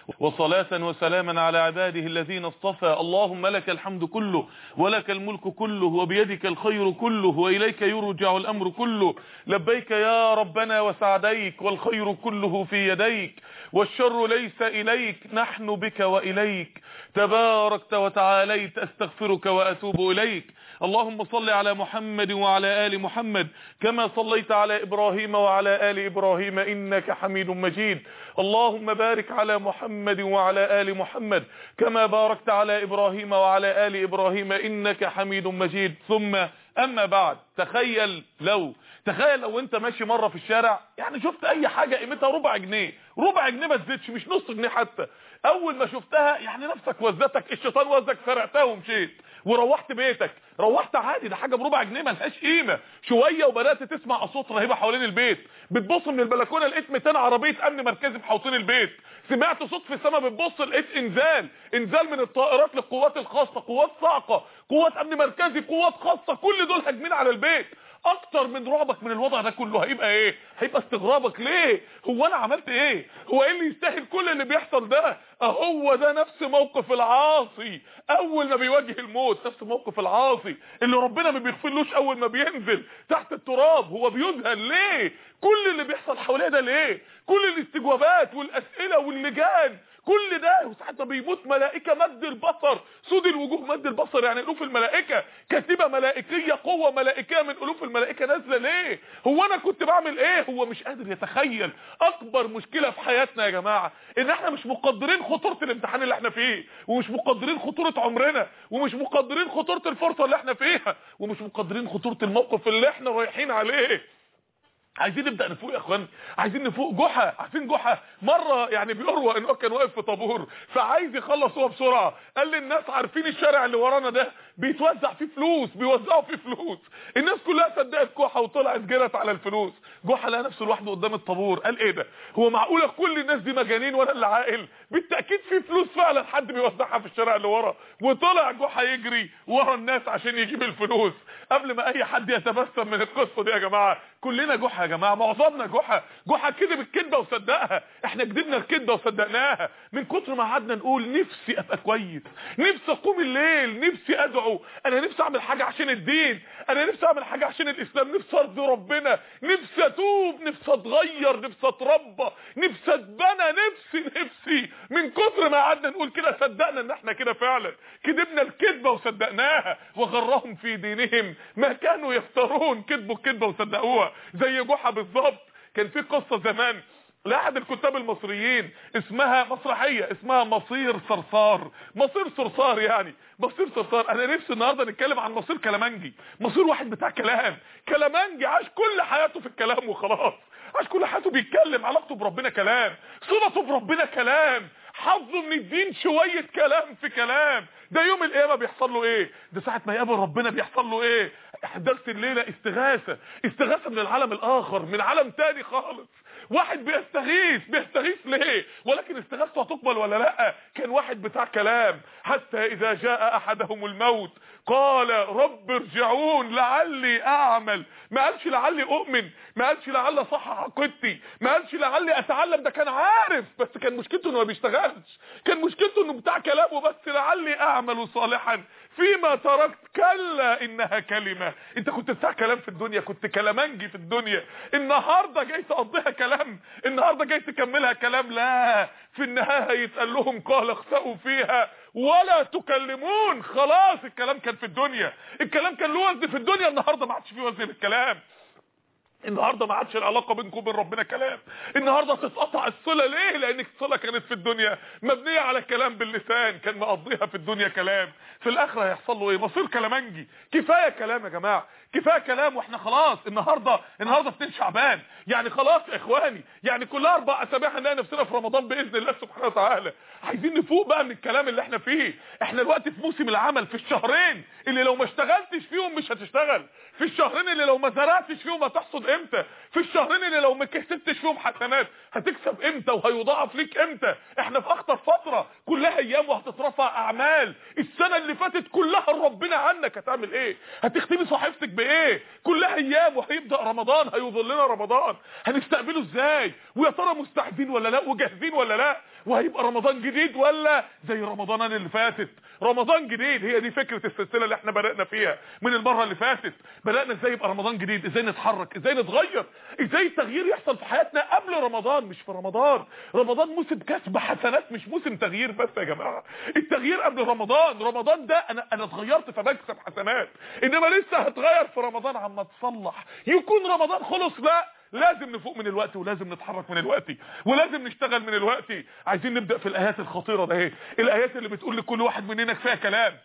وصلاة وسلاما على عباده الذين اصطفى اللهم لك الحمد كله ولك الملك كله وبيدك الخير كله وإليك يرجع الأمر كله لبيك يا ربنا وسعديك والخير كله في يديك والشر ليس إليك نحن بك وإليك تباركت وتعاليت أستغفرك وأتوب إليك اللهم صل على محمد وعلى آل محمد كما صليت على إبراهيم وعلى آل إبراهيم إنك حميد مجيد اللهم بارك على محمد وعلى آل محمد كما باركت على إبراهيم وعلى آل إبراهيم إنك حميد مجيد ثم أما بعد تخيل لو تخيل لو انت ماشي مرة في الشارع يعني شفت اي حاجة قيمتها ربع جنيه ربع جنيه ما تزيدش مش نص جنيه حتى اول ما شفتها يعني نفسك وزتك الشيطان وزك فرقتها ومشيت وروحت بيتك روحت عادي ده حاجه بربع جنيه ملهاش قيمه شويه وبدات تسمع اصوات رهيبه حوالين البيت بتبص من البلكونه لقيت 200 عربيه امن مركزي محوطين البيت سمعت صوت في السماء بتبص لقيت انزال انزال من الطائرات للقوات الخاصه قوات صاعقه قوات امن مركزي قوات خاصه كل دول هاجمين على البيت اكتر من رعبك من الوضع ده كله هيبقى ايه هيبقى استغرابك ليه هو انا عملت ايه هو ايه اللي يستاهل كل اللي بيحصل ده اهو ده نفس موقف العاصي اول ما بيواجه الموت نفس موقف العاصي اللي ربنا ما بيغفرلوش اول ما بينزل تحت التراب هو بيذهل ليه كل اللي بيحصل حواليه ده ليه كل الاستجوابات والاسئله واللجان كل ده وساعات ما بيموت ملائكه مد البصر سود الوجوه مد البصر يعني الوف الملائكه كتيبه ملائكيه قوه ملائكيه من الوف الملائكه نازله ليه هو انا كنت بعمل ايه هو مش قادر يتخيل اكبر مشكله في حياتنا يا جماعه ان احنا مش مقدرين خطوره الامتحان اللي احنا فيه ومش مقدرين خطوره عمرنا ومش مقدرين خطوره الفرصه اللي احنا فيها ومش مقدرين خطوره الموقف اللي احنا رايحين عليه عايزين نبدا نفوق يا اخوان عايزين نفوق جحا عارفين جحا مره يعني بيروى ان هو كان واقف في طابور فعايز يخلص هو بسرعه قال للناس عارفين الشارع اللي ورانا ده بيتوزع فيه فلوس بيوزعوا فيه فلوس الناس كلها صدقت جحا وطلعت جرت على الفلوس جحا لقى نفسه لوحده قدام الطابور قال ايه ده هو معقوله كل الناس دي مجانين وانا اللي عاقل بالتاكيد في فلوس فعلا حد بيوزعها في الشارع اللي ورا وطلع جحا يجري ورا الناس عشان يجيب الفلوس قبل ما اي حد يتبسم من القصه دي يا جماعه كلنا جحا يا جماعه معظمنا جحا جحا كذب الكذبه وصدقها احنا كذبنا الكذبه وصدقناها من كتر ما قعدنا نقول نفسي ابقى كويس نفسي اقوم الليل نفسي ادعو انا نفسي اعمل حاجه عشان الدين انا نفسي اعمل حاجه عشان الاسلام نفسي ارضي ربنا نفسي اتوب نفسي اتغير نفسي اتربى نفسي اتبنى نفسي نفسي من كتر ما قعدنا نقول كده صدقنا ان احنا كده فعلا كذبنا الكذبه وصدقناها وغرهم في دينهم ما كانوا يفترون كذبوا الكذبه وصدقوها زي جحا بالظبط كان في قصه زمان لاحد الكتاب المصريين اسمها مسرحيه اسمها مصير صرصار مصير صرصار يعني مصير صرصار انا نفسي النهارده نتكلم عن مصير كلامنجي مصير واحد بتاع كلام كلامنجي عاش كل حياته في الكلام وخلاص عاش كل حياته بيتكلم علاقته بربنا كلام صلته بربنا كلام حظه من الدين شويه كلام في كلام ده يوم القيامه بيحصل له ايه ده ساعه ما يقابل ربنا بيحصل له ايه درس الليله استغاثه استغاثه من العالم الاخر من عالم تاني خالص واحد بيستغيث بيستغيث ليه ولكن استغاثته هتقبل ولا لا كان واحد بتاع كلام حتى اذا جاء احدهم الموت قال رب ارجعون لعلي اعمل ما قالش لعلي اؤمن ما قالش لعلي اصحح عقيدتي ما قالش لعلي اتعلم ده كان عارف بس كان مشكلته انه ما بيشتغلش كان مشكلته انه بتاع كلام وبس لعلي اعمل صالحا فيما تركت كلا انها كلمة انت كنت بتاع كلام في الدنيا كنت كلامنجي في الدنيا النهاردة جاي تقضيها كلام النهاردة جاي تكملها كلام لا في النهاية يتقال لهم قال اخسأوا فيها ولا تكلمون خلاص الكلام كان في الدنيا الكلام كان له وزن في الدنيا النهاردة ما عادش فيه وزن للكلام النهارده ما عادش العلاقه بينكم وبين ربنا كلام النهارده تتقطع الصله ليه لان الصله كانت في الدنيا مبنيه على الكلام باللسان كان مقضيها في الدنيا كلام في الاخره هيحصل له ايه مصير كلامنجي كفايه كلام يا جماعه كفايه كلام واحنا خلاص النهارده النهارده 2 شعبان يعني خلاص يا اخواني يعني كل اربع اسابيع هنلاقي نفسنا في رمضان باذن الله سبحانه وتعالى عايزين نفوق بقى من الكلام اللي احنا فيه احنا دلوقتي في موسم العمل في الشهرين اللي لو ما اشتغلتش فيهم مش هتشتغل في الشهرين اللي لو ما زرعتش فيهم هتحصد امتى في الشهرين اللي لو ما كسبتش فيهم حسنات هتكسب امتى وهيضاعف ليك امتى احنا في اخطر فتره كلها ايام وهتترفع اعمال السنه اللي فاتت كلها ربنا عنك هتعمل ايه هتختمي صحيفتك بايه كلها ايام وهيبدا رمضان هيظلنا رمضان هنستقبله ازاي ويا ترى مستعدين ولا لا وجاهزين ولا لا وهيبقى رمضان جديد ولا زي رمضان اللي فاتت رمضان جديد هي دي فكرة السلسلة اللي احنا بدأنا فيها من المرة اللي فاتت بدأنا ازاي يبقى رمضان جديد ازاي نتحرك ازاي نتغير ازاي التغيير يحصل في حياتنا قبل رمضان مش في رمضان رمضان موسم كسب حسنات مش موسم تغيير بس يا جماعة التغيير قبل رمضان رمضان ده انا انا اتغيرت فبكسب حسنات انما لسه هتغير في رمضان عما تصلح يكون رمضان خلص لا لازم نفوق من الوقت ولازم نتحرك من الوقت ولازم نشتغل من الوقت عايزين نبدأ في الايات الخطيرة ده اهي الايات اللي بتقول لكل واحد مننا كفايه كلام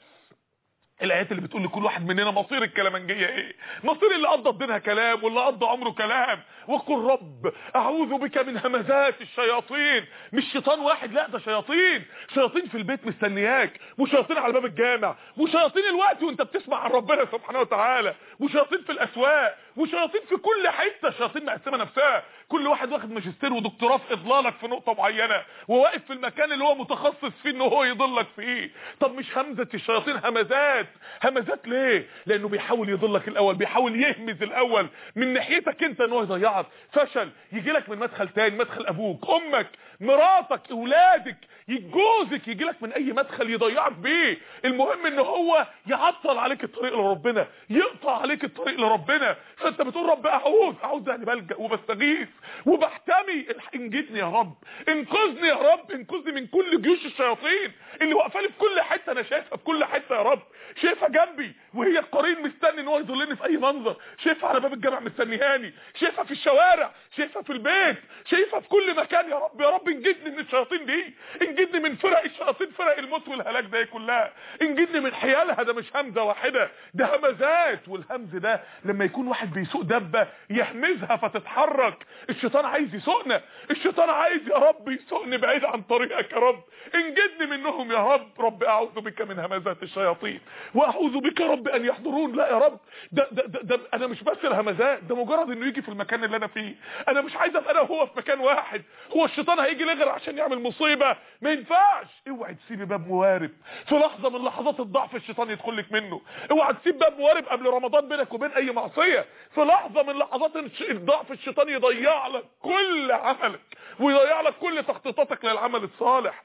الايات اللي بتقول لكل واحد مننا مصير الكلامنجيه ايه مصير اللي قضى الدنيا كلام واللي قضى عمره كلام وقل رب اعوذ بك من همزات الشياطين مش شيطان واحد لا ده شياطين شياطين في البيت مستنياك وشياطين على باب الجامع وشياطين الوقت وانت بتسمع عن ربنا سبحانه وتعالى وشياطين في الاسواق وشياطين في كل حته شياطين مقسمه نفسها كل واحد واخد ماجستير ودكتوراه في اضلالك في نقطه معينه وواقف في المكان اللي هو متخصص فيه ان هو يضلك فيه طب مش همزه الشياطين همزات همزات ليه لانه بيحاول يضلك الاول بيحاول يهمز الاول من ناحيتك انت ان هو يضيعك فشل يجي لك من مدخل تاني مدخل ابوك امك مراتك اولادك جوزك يجي لك من اي مدخل يضيعك بيه المهم ان هو يعطل عليك الطريق لربنا يقطع عليك الطريق لربنا فانت بتقول رب اعوذ اعوذ يعني بلجا وبستغيث وبحتمي انجدني يا رب انقذني يا رب انقذني من كل جيوش الشياطين اللي واقفه لي في كل حته انا شايفها في كل حته يا رب شايفها جنبي وهي القرين مستني ان هو يضلني في اي منظر شايفها على باب الجامع مستنيهاني شايفها في الشوارع شايفها في البيت شايفها في كل مكان يا رب يا رب انجدني من الشياطين دي انجدني من فرق الشياطين فرق الموت والهلاك ده كلها انجدني من حيالها ده مش همزه واحده ده همزات والهمز ده لما يكون واحد بيسوق دبه يهمزها فتتحرك الشيطان عايز يسوقنا الشيطان عايز يا رب يسوقني بعيد عن طريقك يا رب انجدني منهم يا رب رب اعوذ بك من همزات الشياطين واعوذ بك يا رب ان يحضرون لا يا رب ده, ده, ده, ده انا مش بس الهمزات ده مجرد انه يجي في المكان اللي انا فيه انا مش عايز ابقى انا وهو في مكان واحد هو الشيطان هيجي لغير عشان يعمل مصيبه ما ينفعش اوعي تسيبي باب موارب في لحظه من لحظات الضعف الشيطان يدخل لك منه اوعي تسيب باب موارب قبل رمضان بينك وبين اي معصيه في لحظه من لحظات الضعف الشيطان يضيع لك كل عملك ويضيع لك كل تخطيطاتك للعمل الصالح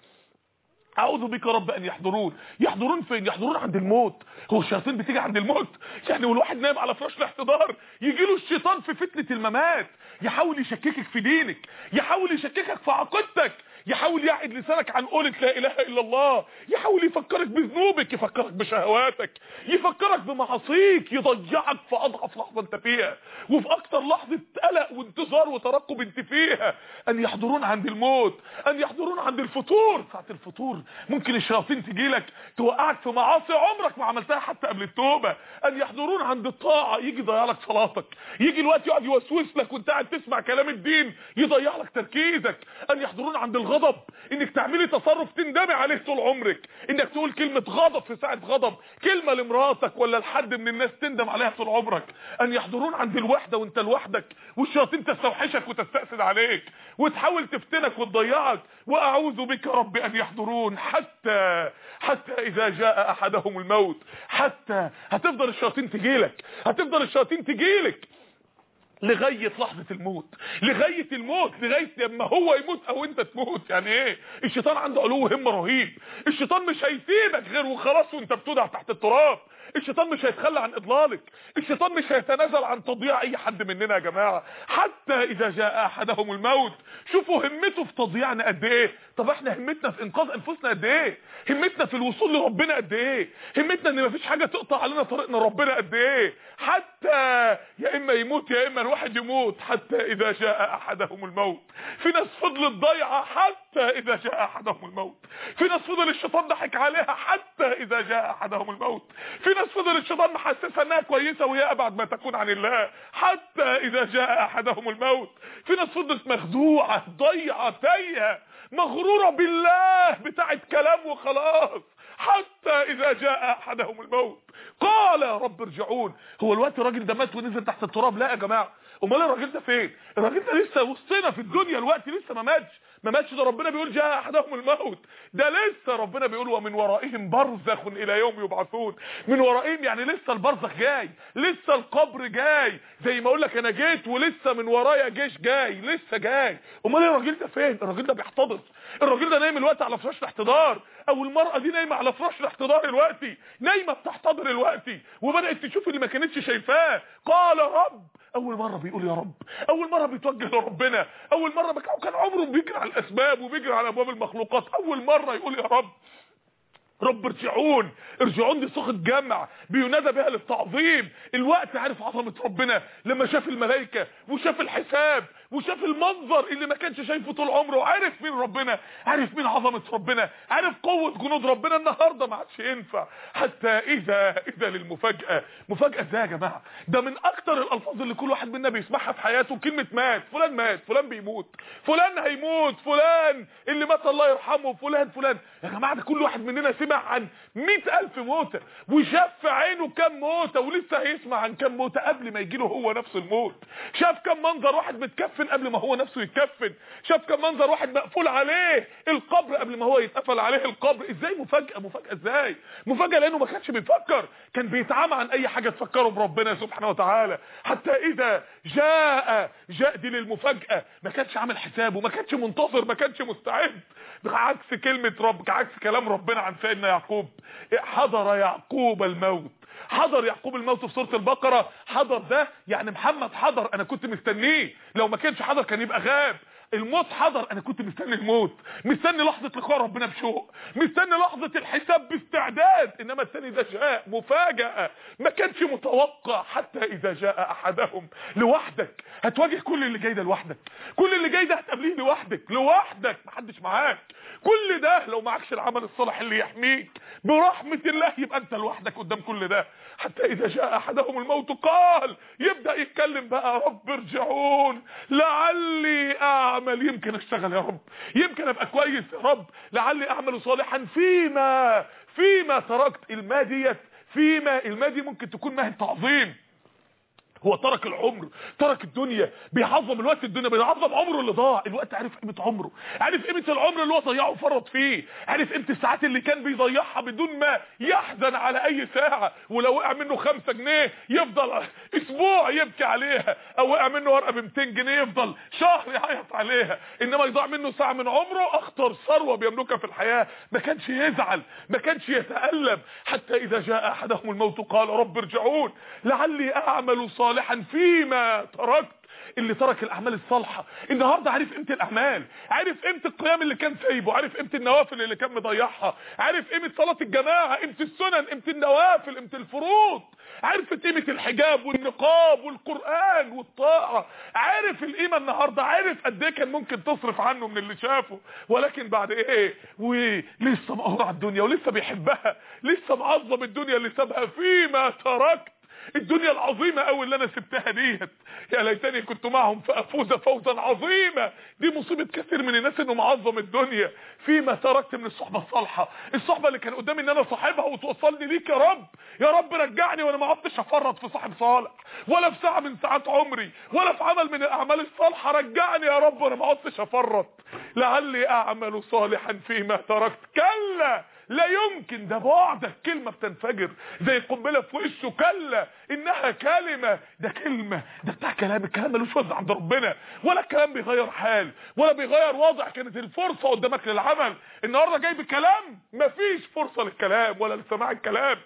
اعوذ بك رب ان يحضرون يحضرون فين يحضرون عند الموت هو الشياطين بتيجي عند الموت يعني والواحد نايم على فراش الاحتضار يجي له الشيطان في فتنه الممات يحاول يشككك في دينك يحاول يشككك في عقيدتك يحاول يعد لسانك عن قولة لا اله الا الله يحاول يفكرك بذنوبك يفكرك بشهواتك يفكرك بمعاصيك يضيعك في اضعف لحظه انت فيها وفي اكتر لحظه قلق وانتظار وترقب انت فيها ان يحضرون عند الموت ان يحضرون عند الفطور ساعه الفطور ممكن الشياطين تجي لك توقعك في معاصي عمرك ما عملتها حتى قبل التوبه ان يحضرون عند الطاعه يجي يضيع لك صلاتك يجي الوقت يقعد يوسوس لك وانت قاعد تسمع كلام الدين يضيع لك تركيزك ان يحضرون عند الغضب الغضب انك تعملي تصرف تندمي عليه طول عمرك انك تقول كلمة غضب في ساعة غضب كلمة لمراتك ولا لحد من الناس تندم عليها طول عمرك ان يحضرون عند الوحدة وانت لوحدك والشياطين تستوحشك وتستأسد عليك وتحاول تفتنك وتضيعك واعوذ بك رب ان يحضرون حتى حتى اذا جاء احدهم الموت حتى هتفضل الشياطين تجيلك هتفضل الشياطين تجيلك لغايه لحظه الموت لغايه الموت لغايه لما هو يموت او انت تموت يعني ايه الشيطان عنده علو همه رهيب الشيطان مش هيسيبك غير وخلاص وانت بتودع تحت التراب الشيطان مش هيتخلى عن اضلالك الشيطان مش هيتنازل عن تضييع اي حد مننا يا جماعه حتى اذا جاء احدهم الموت شوفوا همته في تضييعنا قد ايه طب احنا همتنا في انقاذ انفسنا قد ايه همتنا في الوصول لربنا قد ايه همتنا ان مفيش حاجه تقطع علينا طريقنا لربنا قد ايه حتى يا اما يموت يا اما الواحد يموت حتى اذا جاء احدهم الموت في ناس فضلت ضايعه حتى اذا جاء احدهم الموت في ناس فضل الشيطان ضحك عليها حتى اذا جاء احدهم الموت في ناس فضل الشيطان محسسها انها كويسه وهي ابعد ما تكون عن الله حتى اذا جاء احدهم الموت في ناس فضلت مخدوعه ضيعه تايهه مغروره بالله بتاعت كلام وخلاص حتى اذا جاء احدهم الموت قال يا رب ارجعون هو الوقت الراجل ده مات ونزل تحت التراب لا يا جماعه امال الراجل ده فين الراجل ده لسه وسطنا في الدنيا الوقت لسه ما ماتش ما ماتش ده ربنا بيقول جاء احدهم الموت ده لسه ربنا بيقول ومن ورائهم برزخ الى يوم يبعثون من ورائهم يعني لسه البرزخ جاي لسه القبر جاي زي ما اقول لك انا جيت ولسه من ورايا جيش جاي لسه جاي امال الراجل ده فين الراجل ده بيحتضر الراجل ده نايم الوقت على فراش الاحتضار او المرأة دي نايمة على فراش الاحتضار الوقتي نايمة بتحتضر الوقتي وبدأت تشوف اللي ما كانتش شايفاه قال رب اول مرة بيقول يا رب اول مرة بيتوجه لربنا اول مرة بك... كان عمره بيجري على الاسباب وبيجري على ابواب المخلوقات اول مرة يقول يا رب رب ارجعون ارجعون دي صيغه جمع بينادى بها للتعظيم الوقت عارف عظمه ربنا لما شاف الملائكه وشاف الحساب وشاف المنظر اللي ما كانش شايفه طول عمره وعرف مين ربنا عرف مين عظمه ربنا عرف قوه جنود ربنا النهارده ما عادش ينفع حتى اذا اذا للمفاجاه مفاجاه ازاي يا جماعه ده من اكتر الالفاظ اللي كل واحد منا بيسمعها في حياته كلمه مات فلان مات فلان بيموت فلان هيموت فلان اللي مات الله يرحمه فلان فلان يا جماعه ده كل واحد مننا سمع عن مئة ألف موتة وشاف في عينه كم موتة ولسه هيسمع عن كم موتة قبل ما يجيله هو نفس الموت شاف كم منظر واحد متكفن قبل ما هو نفسه يتكفن شاف كم منظر واحد مقفول عليه القبر قبل ما هو يتقفل عليه القبر ازاي مفاجأة مفاجأة ازاي مفاجأة لانه ما كانش بيفكر كان بيتعامى عن اي حاجة تفكره بربنا سبحانه وتعالى حتى اذا جاء جاء دي للمفاجأة ما كانش عامل حسابه ما كانش منتظر ما كانش مستعد عكس كلمة رب عكس كلام ربنا عن سيدنا يعقوب حضر يعقوب الموت حضر يعقوب الموت في سورة البقرة حضر ده يعني محمد حضر انا كنت مستنيه لو ما كانش حضر كان يبقى غاب الموت حضر انا كنت مستني الموت مستني لحظة لقاء ربنا بشوق مستني لحظة الحساب باستعداد انما الثاني ده جاء مفاجأة ما كانش متوقع حتى اذا جاء احدهم لوحدك هتواجه كل اللي جاي ده لوحدك كل اللي جاي ده هتقابليه لوحدك لوحدك محدش معاك كل ده لو معكش العمل الصالح اللي يحميك برحمة الله يبقى انت لوحدك قدام كل ده حتى اذا جاء احدهم الموت قال يبدأ يتكلم بقى رب ارجعون لعلي اعمل يمكن اشتغل يا رب يمكن ابقى كويس يا رب لعلي اعمل صالحا فيما فيما تركت الماء ديت فيما الماء دي ممكن تكون ماء تعظيم هو ترك العمر ترك الدنيا بيعظم الوقت الدنيا بيعظم عمره اللي ضاع الوقت عارف قيمه عمره عارف قيمه العمر اللي هو ضيعه وفرط فيه عارف قيمه الساعات اللي كان بيضيعها بدون ما يحزن على اي ساعه ولو وقع منه 5 جنيه يفضل اسبوع يبكي عليها او وقع منه ورقه ب 200 جنيه يفضل شهر يعيط عليها انما يضيع منه ساعه من عمره اخطر ثروه بيملكها في الحياه ما كانش يزعل ما كانش يتالم حتى اذا جاء احدهم الموت قال رب ارجعون لعلي اعمل صالحا صالحا فيما تركت اللي ترك الاعمال الصالحه النهارده عارف قيمه الاعمال عارف قيمه القيام اللي كان سايبه عارف قيمه النوافل اللي كان مضيعها عارف قيمه صلاه الجماعه قيمه السنن قيمه النوافل قيمه الفروض عارف قيمه الحجاب والنقاب والقران والطاعه عارف القيمه النهارده عارف قد ايه كان ممكن تصرف عنه من اللي شافه ولكن بعد ايه ولسه مقهور على الدنيا ولسه بيحبها لسه معظم الدنيا اللي سابها فيما تركت الدنيا العظيمة قوي اللي انا سبتها ديت يا ليتني كنت معهم فافوز فوزا عظيما دي مصيبة كثير من الناس انه معظم الدنيا فيما تركت من الصحبة الصالحة الصحبة اللي كان قدامي ان انا صاحبها وتوصلني ليك يا رب يا رب رجعني وانا ما عدتش افرط في صاحب صالح ولا في ساعة من ساعات عمري ولا في عمل من الاعمال الصالحة رجعني يا رب وانا ما عدتش افرط لعلي اعمل صالحا فيما تركت كلا لا يمكن ده بعدك كلمة بتنفجر زي قنبلة في وشه كلا انها كلمة ده كلمة ده بتاع كلام الكلام ملوش وزن عند ربنا ولا الكلام بيغير حال ولا بيغير وضع كانت الفرصة قدامك للعمل النهاردة جاي بكلام مفيش فرصة للكلام ولا لسماع الكلام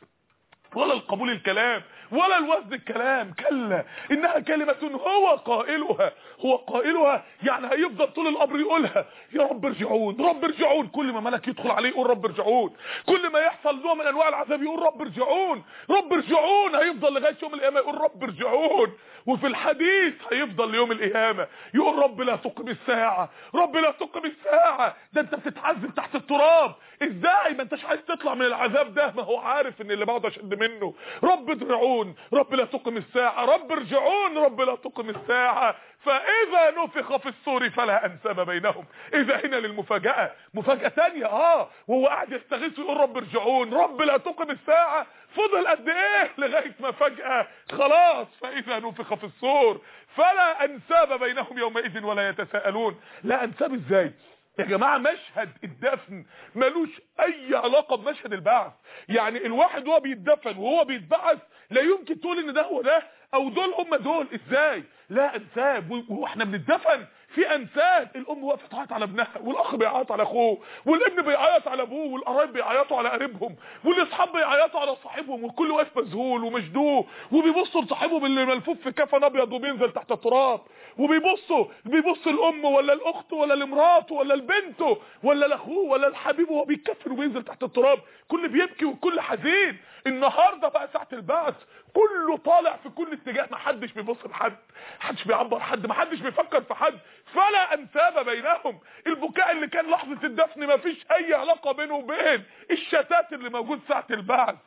ولا القبول الكلام ولا الوزن الكلام كلا انها كلمة هو قائلها هو قائلها يعني هيفضل طول الامر يقولها يا رب ارجعون رب ارجعون كل ما ملك يدخل عليه يقول رب ارجعون كل ما يحصل نوع من انواع العذاب يقول رب ارجعون رب ارجعون هيفضل لغايه يوم القيامه يقول رب ارجعون وفي الحديث هيفضل ليوم القيامه يقول رب لا تقم الساعه رب لا تقم الساعه ده انت بتتعذب تحت التراب ازاي ما انتش عايز تطلع من العذاب ده ما هو عارف ان اللي بعده اشد منه رب ادرعون رب لا تقم الساعة رب ارجعون رب لا تقم الساعة فاذا نفخ في الصور فلا انساب بينهم اذا هنا للمفاجأة مفاجأة تانية اه وهو قاعد يستغيث ويقول رب ارجعون رب لا تقم الساعة فضل قد ايه لغاية ما فجأة خلاص فاذا نفخ في الصور فلا انساب بينهم يومئذ ولا يتساءلون لا انساب ازاي يا جماعة مشهد الدفن ملوش اي علاقة بمشهد البعث يعني الواحد وهو بيتدفن وهو بيتبعث لا يمكن تقول ان ده هو ده او دول هم دول ازاي لا انساب واحنا بنتدفن في انساب الام واقفه تعيط على ابنها والاخ بيعيط على اخوه والابن بيعيط على ابوه والقرايب بيعيطوا على قريبهم والاصحاب بيعيطوا على صاحبهم والكل واقف مذهول ومشدوه وبيبصوا لصاحبهم اللي ملفوف في كفن ابيض وبينزل تحت التراب وبيبصوا بيبص الام ولا الاخت ولا لمراته ولا لبنته ولا لاخوه ولا لحبيبه وهو بيتكفن وبينزل تحت التراب كل بيبكي والكل حزين النهارده بقى ساعه البعث كله طالع في كل اتجاه ما حدش بيبص لحد محدش بيعبر حد ما حدش بيفكر في حد فلا انساب بينهم البكاء اللي كان لحظه الدفن ما فيش اي علاقه بينه وبين الشتات اللي موجود ساعه البعث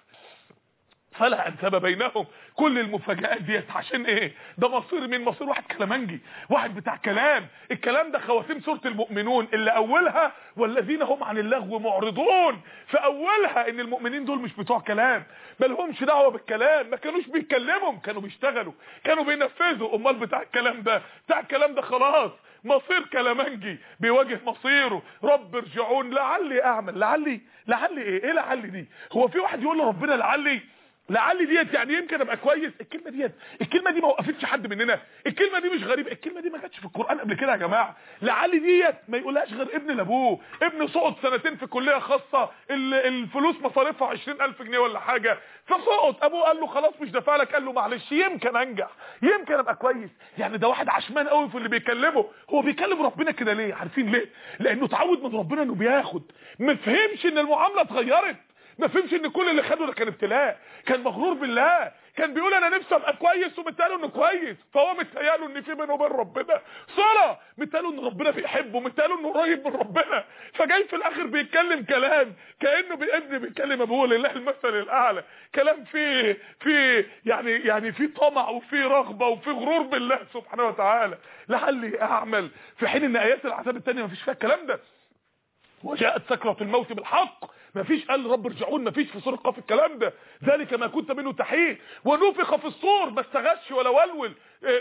فلا انساب بينهم كل المفاجآت ديت عشان ايه ده مصير من مصير واحد كلامنجي واحد بتاع كلام الكلام ده خواتيم سوره المؤمنون اللي اولها والذين هم عن اللغو معرضون في اولها ان المؤمنين دول مش بتوع كلام ما لهمش دعوه بالكلام ما كانوش بيتكلموا كانوا بيشتغلوا كانوا بينفذوا امال بتاع الكلام ده بتاع الكلام ده خلاص مصير كلامنجي بيواجه مصيره رب ارجعون لعلي اعمل لعلي لعلي ايه ايه لعلي دي هو في واحد يقول لربنا لعلي لعلي ديت يعني يمكن ابقى كويس الكلمه ديت الكلمه دي ما وقفتش حد مننا الكلمه دي مش غريبه الكلمه دي ما جاتش في القران قبل كده يا جماعه لعلي ديت ما يقولهاش غير ابن لابوه ابن سقط سنتين في كليه خاصه الفلوس مصاريفها 20000 جنيه ولا حاجه فسقط ابوه قال له خلاص مش دافع لك قال له معلش يمكن انجح يمكن ابقى كويس يعني ده واحد عشمان قوي في اللي بيكلمه هو بيكلم ربنا كده ليه عارفين ليه لانه اتعود من ربنا انه بياخد ما فهمش ان المعامله اتغيرت ما فهمش ان كل اللي خده ده كان ابتلاء كان مغرور بالله كان بيقول انا نفسي ابقى كويس ومتقاله انه كويس فهو متهياله ان في بينه وبين ربنا صله متهياله ان ربنا بيحبه متهياله انه قريب من ربنا فجاي في الاخر بيتكلم كلام كانه ابن بيتكلم ابوه لله المثل الاعلى كلام فيه فيه يعني يعني فيه طمع وفيه رغبه وفيه غرور بالله سبحانه وتعالى لعلي اعمل في حين ان ايات العذاب الثانيه ما فيش فيها الكلام ده وجاءت سكرة الموت بالحق مفيش قال رب ارجعون مفيش في سوره قاف الكلام ده ذلك ما كنت منه تحيد ونفخ في الصور ما استغش ولا ولول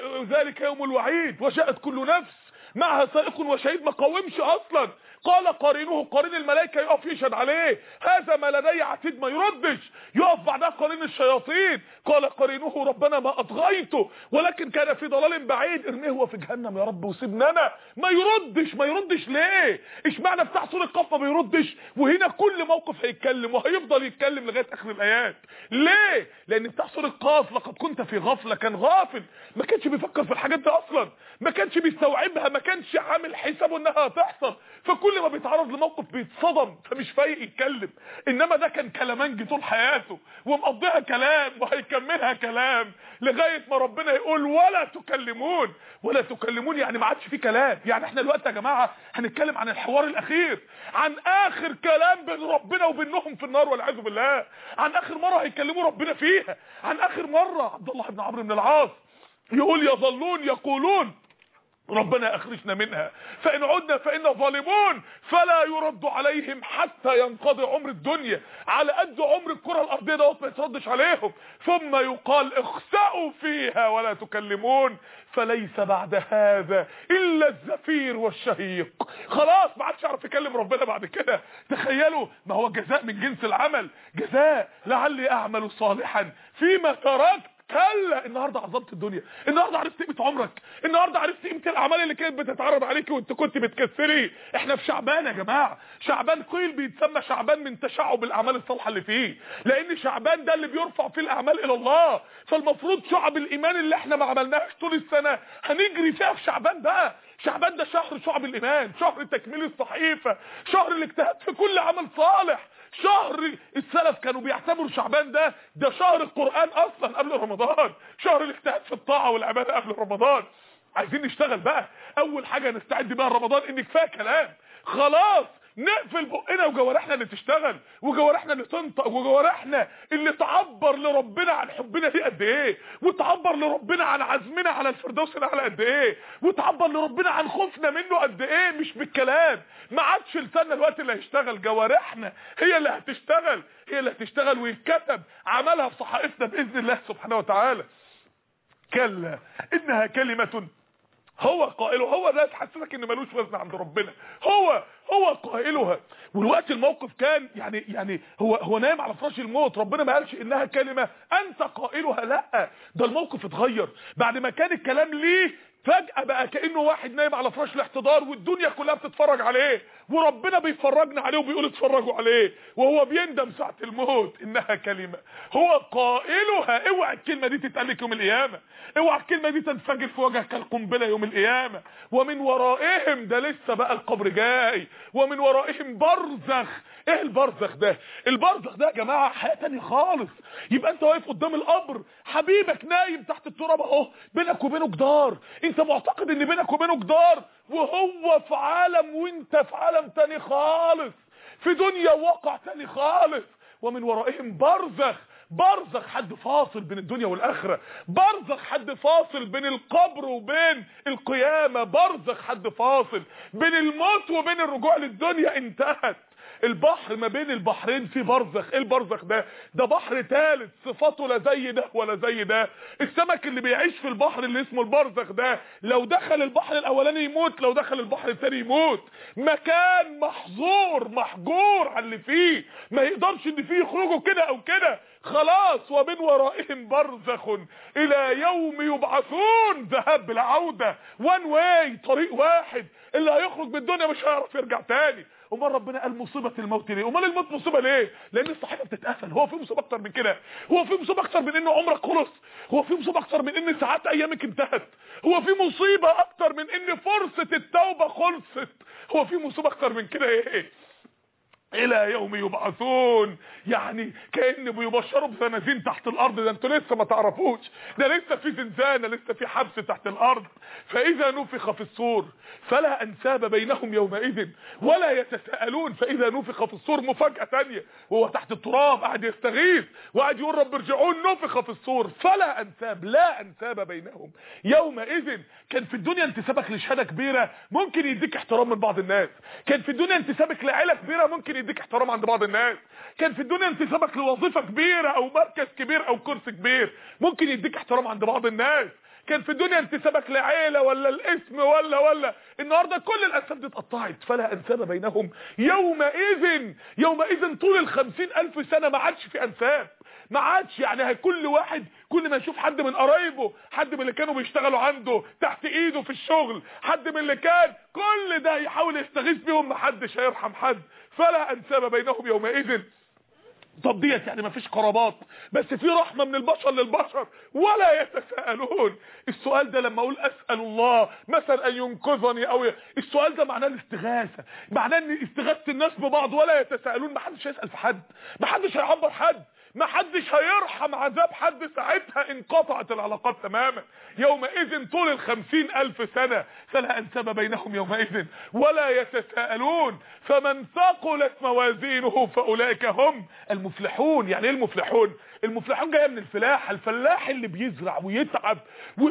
ذلك يوم الوعيد وجاءت كل نفس معها سائق وشهيد ما قاومش اصلا قال قرينه قرين الملائكه يقف يشهد عليه هذا ما لدي عتيد ما يردش يقف بعدها قرين الشياطين قال قرينه ربنا ما اطغيته ولكن كان في ضلال بعيد ارميه هو في جهنم يا رب وسيبنا انا ما يردش ما يردش ليه اشمعنى بتاع سوره القاف ما بيردش وهنا كل موقف هيتكلم وهيفضل يتكلم لغايه اخر الايات ليه لان بتاع سوره القاف لقد كنت في غفله كان غافل ما كانش بيفكر في الحاجات دي اصلا ما كانش بيستوعبها ما كانش عامل حسابه انها هتحصل فكل ما بيتعرض لموقف بيتصدم فمش فايق يتكلم انما ده كان كلامنجي طول حياته ومقضيها كلام وهيكملها كلام لغايه ما ربنا يقول ولا تكلمون ولا تكلمون يعني ما عادش في كلام يعني احنا دلوقتي يا جماعه هنتكلم عن الحوار الاخير عن اخر كلام بين ربنا وبينهم في النار والعياذ بالله عن اخر مره هيكلموا ربنا فيها عن اخر مره عبد الله بن عمرو بن العاص يقول يظلون يقولون ربنا اخرجنا منها فان عدنا فإنا ظالمون فلا يرد عليهم حتى ينقضي عمر الدنيا على قد عمر الكره الارضيه دوت ما يتردش عليهم ثم يقال اخسأوا فيها ولا تكلمون فليس بعد هذا الا الزفير والشهيق خلاص ما عادش يعرف يكلم ربنا بعد كده تخيلوا ما هو جزاء من جنس العمل جزاء لعلي اعمل صالحا فيما تركت كلا النهارده عظمت الدنيا النهارده عرفت قيمه عمرك النهارده عرفت قيمه الاعمال اللي كانت بتتعرض عليك وانت كنت بتكسري احنا في شعبان يا جماعه شعبان قيل بيتسمى شعبان من تشعب الاعمال الصالحه اللي فيه لان شعبان ده اللي بيرفع فيه الاعمال الى الله فالمفروض شعب الايمان اللي احنا ما عملناهاش طول السنه هنجري فيها في شعبان بقى شعبان ده شهر شعب الايمان شهر تكميل الصحيفه شهر الاجتهاد في كل عمل صالح شهر السلف كانوا بيعتبروا شعبان ده ده شهر القرآن اصلا قبل رمضان شهر الاجتهاد في الطاعة والعبادة قبل رمضان عايزين نشتغل بقى اول حاجة نستعد بيها رمضان ان كفايه كلام خلاص نقفل بقنا وجوارحنا اللي تشتغل وجوارحنا اللي تنطق وجوارحنا اللي تعبر لربنا عن حبنا ليه قد ايه وتعبر لربنا عن عزمنا على الفردوس الاعلى قد ايه وتعبر لربنا عن خوفنا منه قد ايه مش بالكلام ما عادش لساننا الوقت اللي هيشتغل جوارحنا هي اللي هتشتغل هي اللي هتشتغل ويتكتب عملها في صحائفنا باذن الله سبحانه وتعالى كلا انها كلمه هو قائله هو ده تحسسك ان ملوش وزن عند ربنا هو هو قائلها والوقت الموقف كان يعني يعني هو هو نايم على فراش الموت ربنا ما قالش انها كلمه انت قائلها لا ده الموقف اتغير بعد ما كان الكلام ليه فجأة بقى كأنه واحد نايم على فراش الاحتضار والدنيا كلها بتتفرج عليه وربنا بيفرجنا عليه وبيقول اتفرجوا عليه وهو بيندم ساعة الموت انها كلمة هو قائلها اوعى الكلمة دي تتقال لك يوم القيامة اوعى الكلمة دي تنفجر في وجهك كالقنبلة يوم القيامة ومن ورائهم ده لسه بقى القبر جاي ومن ورائهم برزخ ايه البرزخ ده البرزخ ده يا جماعة حياة تانية خالص يبقى انت واقف قدام القبر حبيبك نايم تحت التراب اهو بينك وبينه جدار انت معتقد ان بينك وبينه جدار وهو في عالم وانت في عالم تاني خالص في دنيا واقع تاني خالص ومن ورائهم برزخ برزخ حد فاصل بين الدنيا والاخره برزخ حد فاصل بين القبر وبين القيامه برزخ حد فاصل بين الموت وبين الرجوع للدنيا انتهت البحر ما بين البحرين في برزخ ايه البرزخ ده ده بحر ثالث صفاته لا زي ده ولا زي ده السمك اللي بيعيش في البحر اللي اسمه البرزخ ده لو دخل البحر الاولاني يموت لو دخل البحر الثاني يموت مكان محظور محجور على اللي فيه ما يقدرش ان فيه يخرجوا كده او كده خلاص ومن ورائهم برزخ الى يوم يبعثون ذهاب بلا عوده وان واي طريق واحد اللي هيخرج من الدنيا مش هيعرف يرجع تاني امال ربنا قال مصيبه الموت ليه امال الموت مصيبه ليه لان الصحيفه بتتقفل هو في مصيبه اكتر من كده هو في مصيبه اكتر من ان عمرك خلص هو في مصيبه اكتر من ان ساعات ايامك انتهت هو في مصيبه اكتر من ان فرصه التوبه خلصت هو في مصيبه اكتر من كده ايه الى يوم يبعثون يعني كان بيبشروا بزنازين تحت الارض ده انتوا لسه ما تعرفوش ده لسه في زنزانه لسه في حبس تحت الارض فاذا نفخ في الصور فلا انساب بينهم يومئذ ولا يتساءلون فاذا نفخ في الصور مفاجاه ثانيه وهو تحت التراب قاعد يستغيث وقاعد يقول رب ارجعون نفخ في الصور فلا انساب لا انساب بينهم يومئذ كان في الدنيا انتسابك لشهاده كبيره ممكن يديك احترام من بعض الناس كان في الدنيا انتسابك لعيله كبيره ممكن يديك احترام عند بعض الناس كان في الدنيا انتسابك لوظيفه كبيره او مركز كبير او كرسي كبير ممكن يديك احترام عند بعض الناس كان في الدنيا انتسابك لعيله ولا الاسم ولا ولا النهارده كل الانساب دي اتقطعت فلا انساب بينهم يومئذ يومئذ طول الخمسين الف سنه ما عادش في انساب ما عادش يعني كل واحد كل ما يشوف حد من قرايبه حد من اللي كانوا بيشتغلوا عنده تحت ايده في الشغل حد من اللي كان كل ده يحاول يستغيث بيهم ما حدش هيرحم حد فلا انساب بينهم يومئذ طب ديت يعني ما فيش قرابات بس في رحمه من البشر للبشر ولا يتساءلون السؤال ده لما اقول اسال الله مثلا ان ينقذني او ي... السؤال ده معناه الاستغاثه معناه ان استغاثه الناس ببعض ولا يتساءلون ما حدش هيسال في حد ما حدش هيعبر حد ما حدش هيرحم عذاب حد ساعتها انقطعت العلاقات تماما يومئذ طول الخمسين الف سنة فلا انسب بينهم يومئذ ولا يتساءلون فمن ثقلت موازينه فاولئك هم المفلحون يعني ايه المفلحون المفلحون جايه من الفلاح الفلاح اللي بيزرع ويتعب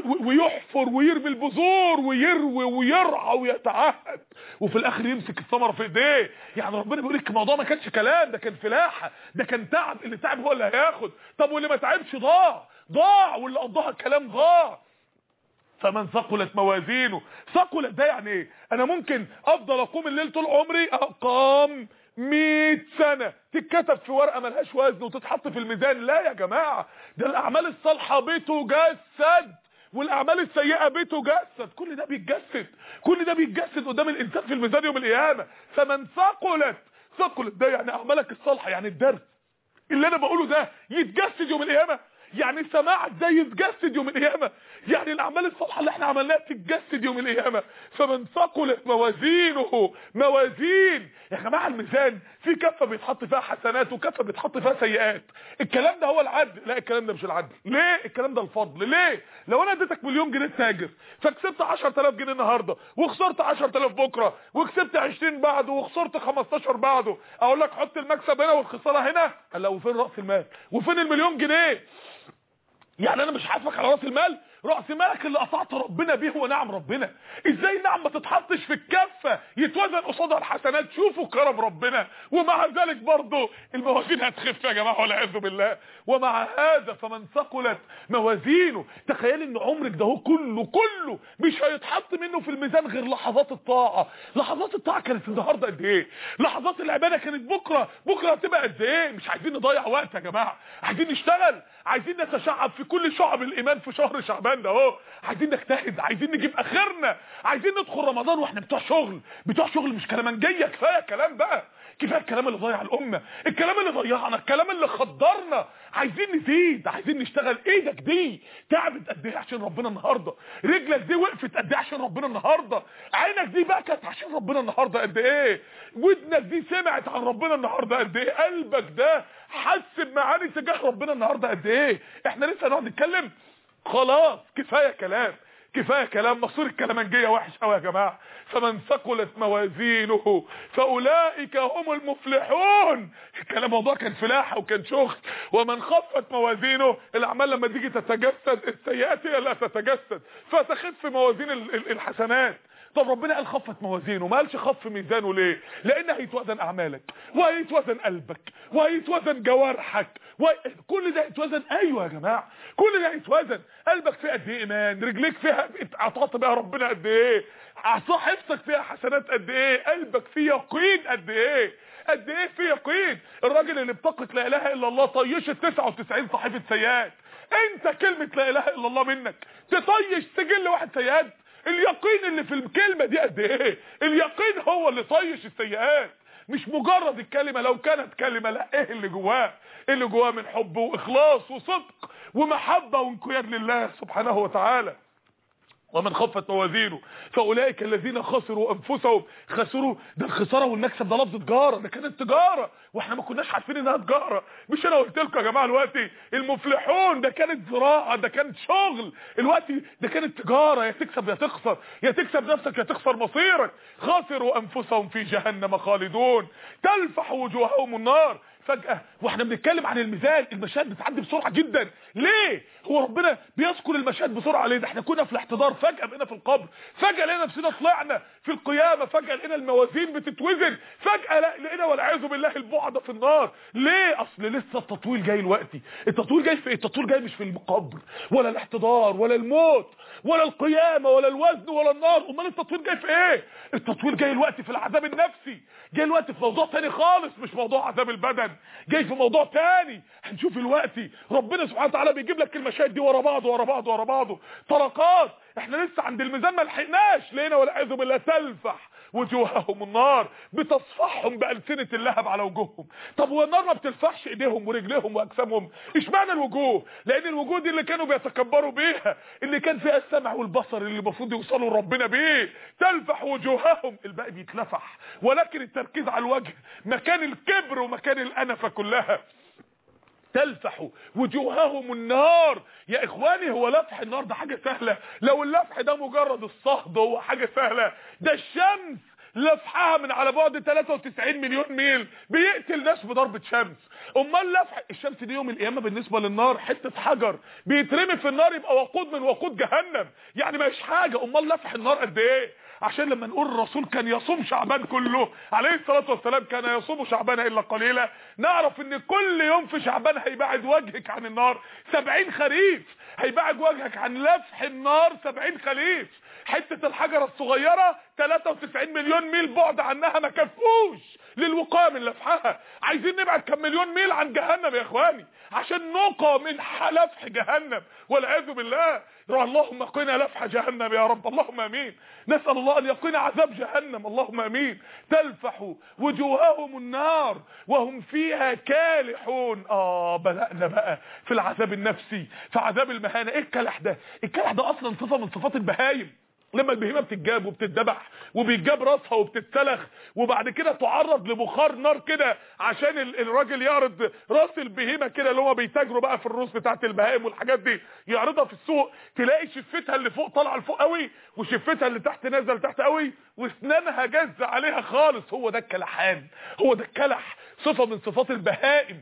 ويحفر ويرمي البذور ويروي ويرعى ويتعهد وفي الاخر يمسك الثمره في ايديه يعني ربنا بيقول لك الموضوع ما كانش كلام ده كان فلاحه ده كان تعب اللي تعب هو اللي هياخد طب واللي ما تعبش ضاع ضاع واللي قضاها الكلام ضاع فمن ثقلت موازينه ثقلت ده يعني ايه انا ممكن افضل اقوم الليل طول عمري اقام 100 سنة تتكتب في ورقة ملهاش وزن وتتحط في الميزان لا يا جماعة ده الاعمال الصالحة بتجسد والاعمال السيئة بتجسد كل ده بيتجسد كل ده بيتجسد قدام الانسان في الميزان يوم القيامة فمن ثقلت ثقلت ده يعني اعمالك الصالحة يعني الدرس اللي انا بقوله ده يتجسد يوم القيامة يعني سماعك ده يتجسد يوم القيامه يعني الاعمال الصالحه اللي احنا عملناها تتجسد يوم القيامه فمن ثقلت موازينه موازين يا جماعه الميزان في كفه بيتحط فيها حسنات وكفه بيتحط فيها سيئات الكلام ده هو العدل لا الكلام ده مش العدل ليه الكلام ده الفضل ليه لو انا اديتك مليون جنيه تاجر فكسبت 10000 جنيه النهارده وخسرت 10000 بكره وكسبت 20 بعده وخسرت 15 بعده اقول لك حط المكسب هنا والخساره هنا قال لا وفين راس المال وفين المليون جنيه يعني انا مش حاسبك على راس المال راس مالك اللي قطعت ربنا بيه هو نعم ربنا ازاي نعم ما تتحطش في الكفه يتوزن قصادها الحسنات شوفوا كرم ربنا ومع ذلك برضه الموازين هتخف يا جماعه والعياذ بالله ومع هذا فمن ثقلت موازينه تخيل ان عمرك ده هو كله كله مش هيتحط منه في الميزان غير لحظات الطاعه لحظات الطاعه كانت النهارده قد ايه لحظات العباده كانت بكره بكره هتبقى قد ايه مش عايزين نضيع وقت يا جماعه عايزين نشتغل عايزين نتشعب في كل شعب الايمان في شهر شعبان ده اهو عايزين نجتهد عايزين نجيب اخرنا عايزين ندخل رمضان واحنا بتوع شغل بتوع شغل مش كلامنجيه كفايه كلام بقى كفايه الكلام اللي ضيع الامه الكلام اللي ضيعنا الكلام اللي خدرنا عايزين نزيد عايزين نشتغل ايدك دي تعبت قد ايه عشان ربنا النهارده رجلك دي وقفت قد ايه عشان ربنا النهارده عينك دي بكت عشان ربنا النهارده قد ايه ودنك دي سمعت عن ربنا النهارده قد ايه قلبك ده حس بمعاني تجاه ربنا النهارده قد ايه احنا لسه هنقعد نتكلم خلاص كفايه كلام كفايه كلام مصير الكلامنجيه وحش قوي يا جماعه فمن ثقلت موازينه فاولئك هم المفلحون الكلام موضوع كان فلاحه وكان شغل ومن خفت موازينه الاعمال لما تيجي تتجسد السيئات هي اللي هتتجسد فتخف موازين الحسنات طب ربنا قال خفت موازينه ما قالش خف ميزانه ليه لان هيتوزن اعمالك وهيتوزن قلبك وهيتوزن جوارحك وكل ده هيتوزن ايوه يا جماعه كل ده هيتوزن قلبك فيه قد ايه ايمان رجليك فيها اتعطت بيها ربنا قد ايه صحيفتك فيها حسنات قد ايه قلبك فيه يقين قد ايه قد ايه فيه يقين الراجل اللي بطاقه لا اله الا الله طيشت 99 صحيفه سيئات انت كلمه لا اله الا الله منك تطيش سجل واحد سيئات اليقين اللي في الكلمة دي قد ايه اليقين هو اللي طيش السيئات مش مجرد الكلمة لو كانت كلمة لا ايه اللي جواه اللي جواه من حب واخلاص وصدق ومحبة وانقياد لله سبحانه وتعالى ومن خفت موازينه فاولئك الذين خسروا انفسهم خسروا ده الخساره والمكسب ده لفظ تجاره ده كانت تجاره واحنا ما كناش عارفين انها تجاره مش انا قلت لكم يا جماعه دلوقتي المفلحون ده كانت زراعه ده كانت شغل دلوقتي ده كانت تجاره يا تكسب يا تخسر يا تكسب نفسك يا تخسر مصيرك خسروا انفسهم في جهنم خالدون تلفح وجوههم النار فجأة واحنا بنتكلم عن الميزان المشاهد بتعدي بسرعة جدا ليه هو ربنا بيذكر المشاهد بسرعة ليه ده احنا كنا في الاحتضار فجأة بقينا في القبر فجأة لقينا نفسنا طلعنا في القيامة فجأة لقينا الموازين بتتوزن فجأة لقينا والعياذ بالله البعد في النار ليه اصل لسه التطويل جاي دلوقتي التطويل جاي في ايه التطويل جاي مش في القبر ولا الاحتضار ولا الموت ولا القيامة ولا الوزن ولا النار امال التطويل جاي في ايه التطويل جاي دلوقتي في العذاب النفسي جاي دلوقتي في موضوع تاني خالص مش موضوع عذاب البدن جاي في موضوع تاني هنشوف دلوقتي ربنا سبحانه وتعالى بيجيب لك المشاهد دي ورا بعض ورا بعض ورا بعض طرقات احنا لسه عند الميزان ما لحقناش لقينا والعياذ بالله تلفح وجوههم النار بتصفحهم بألسنة اللهب على وجوههم طب والنار ما بتلفحش ايديهم ورجليهم واجسامهم اشمعنى الوجوه لان الوجوه دي اللي كانوا بيتكبروا بيها اللي كان فيها السمع والبصر اللي المفروض يوصلوا لربنا بيه تلفح وجوههم الباقي بيتلفح ولكن التركيز على الوجه مكان الكبر ومكان الانفه كلها تلفح وجوههم النار يا اخواني هو لفح النار ده حاجة سهلة لو اللفح ده مجرد الصهد هو حاجة سهلة ده الشمس لفحها من على بعد 93 مليون ميل بيقتل ناس بضربة شمس امال لفح الشمس دي يوم القيامه بالنسبه للنار حته حجر بيترمي في النار يبقى وقود من وقود جهنم يعني مش حاجه امال لفح النار قد ايه عشان لما نقول الرسول كان يصوم شعبان كله عليه الصلاه والسلام كان يصوم شعبان الا قليلا نعرف ان كل يوم في شعبان هيبعد وجهك عن النار 70 خريف هيبعد وجهك عن لفح النار 70 خريف حته الحجره الصغيره 93 مليون ميل بعد عنها ما كفوش للوقايه من لفحها عايزين نبعد كم مليون ميل عن جهنم يا اخواني عشان نقى من لفح جهنم والعياذ بالله اللهم قنا لفح جهنم يا رب اللهم امين نسال الله ان يقينا عذاب جهنم اللهم امين تلفح وجوههم النار وهم فيها كالحون اه بدانا بقى في العذاب النفسي في عذاب المهانه ايه الكلح ده الكلح ده اصلا صفه من صفات البهايم لما البهيمه بتتجاب وبتتذبح وبيتجاب راسها وبتتسلخ وبعد كده تعرض لبخار نار كده عشان الراجل يعرض راس البهيمه كده اللي هو بيتاجروا بقى في الروس بتاعت البهائم والحاجات دي يعرضها في السوق تلاقي شفتها اللي فوق طالعه لفوق قوي وشفتها اللي تحت نازله لتحت قوي واسنانها جز عليها خالص هو ده الكلحان هو ده الكلح صفه من صفات البهائم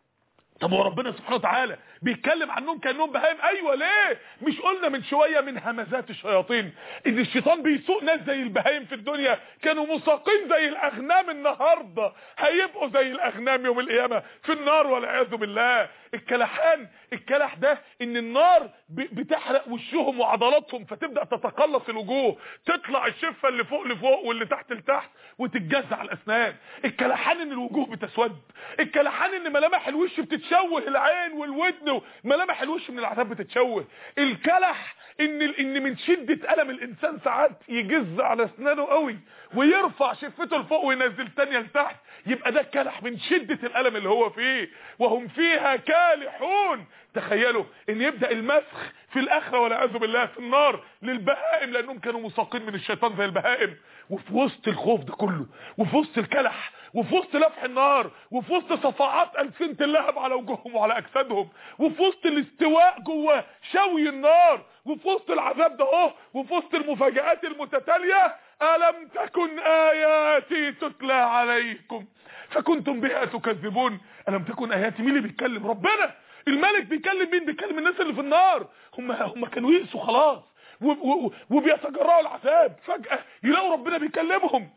طب هو ربنا سبحانه وتعالى بيتكلم عنهم كانهم بهايم ايوه ليه مش قلنا من شويه من همزات الشياطين ان الشيطان بيسوق ناس زي البهايم في الدنيا كانوا مساقين زي الاغنام النهارده هيبقوا زي الاغنام يوم القيامه في النار والعياذ بالله الكلحان الكلح ده ان النار بتحرق وشهم وعضلاتهم فتبدا تتقلص الوجوه تطلع الشفه اللي فوق لفوق واللي تحت لتحت وتتجزع الاسنان الكلحان ان الوجوه بتسود الكلحان ان ملامح الوش بتتشوه العين والودن ملامح الوش من العذاب بتتشوه الكلح ان ان من شده الم الانسان ساعات يجز على اسنانه قوي ويرفع شفته لفوق وينزل تانية لتحت يبقى ده كلح من شده الالم اللي هو فيه وهم فيها كالحون تخيلوا ان يبدا المسخ في الاخره والعياذ بالله في النار للبهائم لانهم كانوا مساقين من الشيطان زي البهائم وفي وسط الخوف ده كله وفي وسط الكلح وفي وسط لفح النار وفي وسط صفعات ألسنة اللهب على وجوههم وعلى أجسادهم وفي وسط الاستواء جوه شوي النار وفي وسط العذاب ده اهو وفي وسط المفاجآت المتتالية ألم تكن آياتي تتلى عليكم فكنتم بها تكذبون ألم تكن آياتي مين اللي بيتكلم ربنا الملك بيكلم مين بيكلم الناس اللي في النار هم هم كانوا يئسوا خلاص وبيتجرعوا العذاب فجأة يلاقوا ربنا بيكلمهم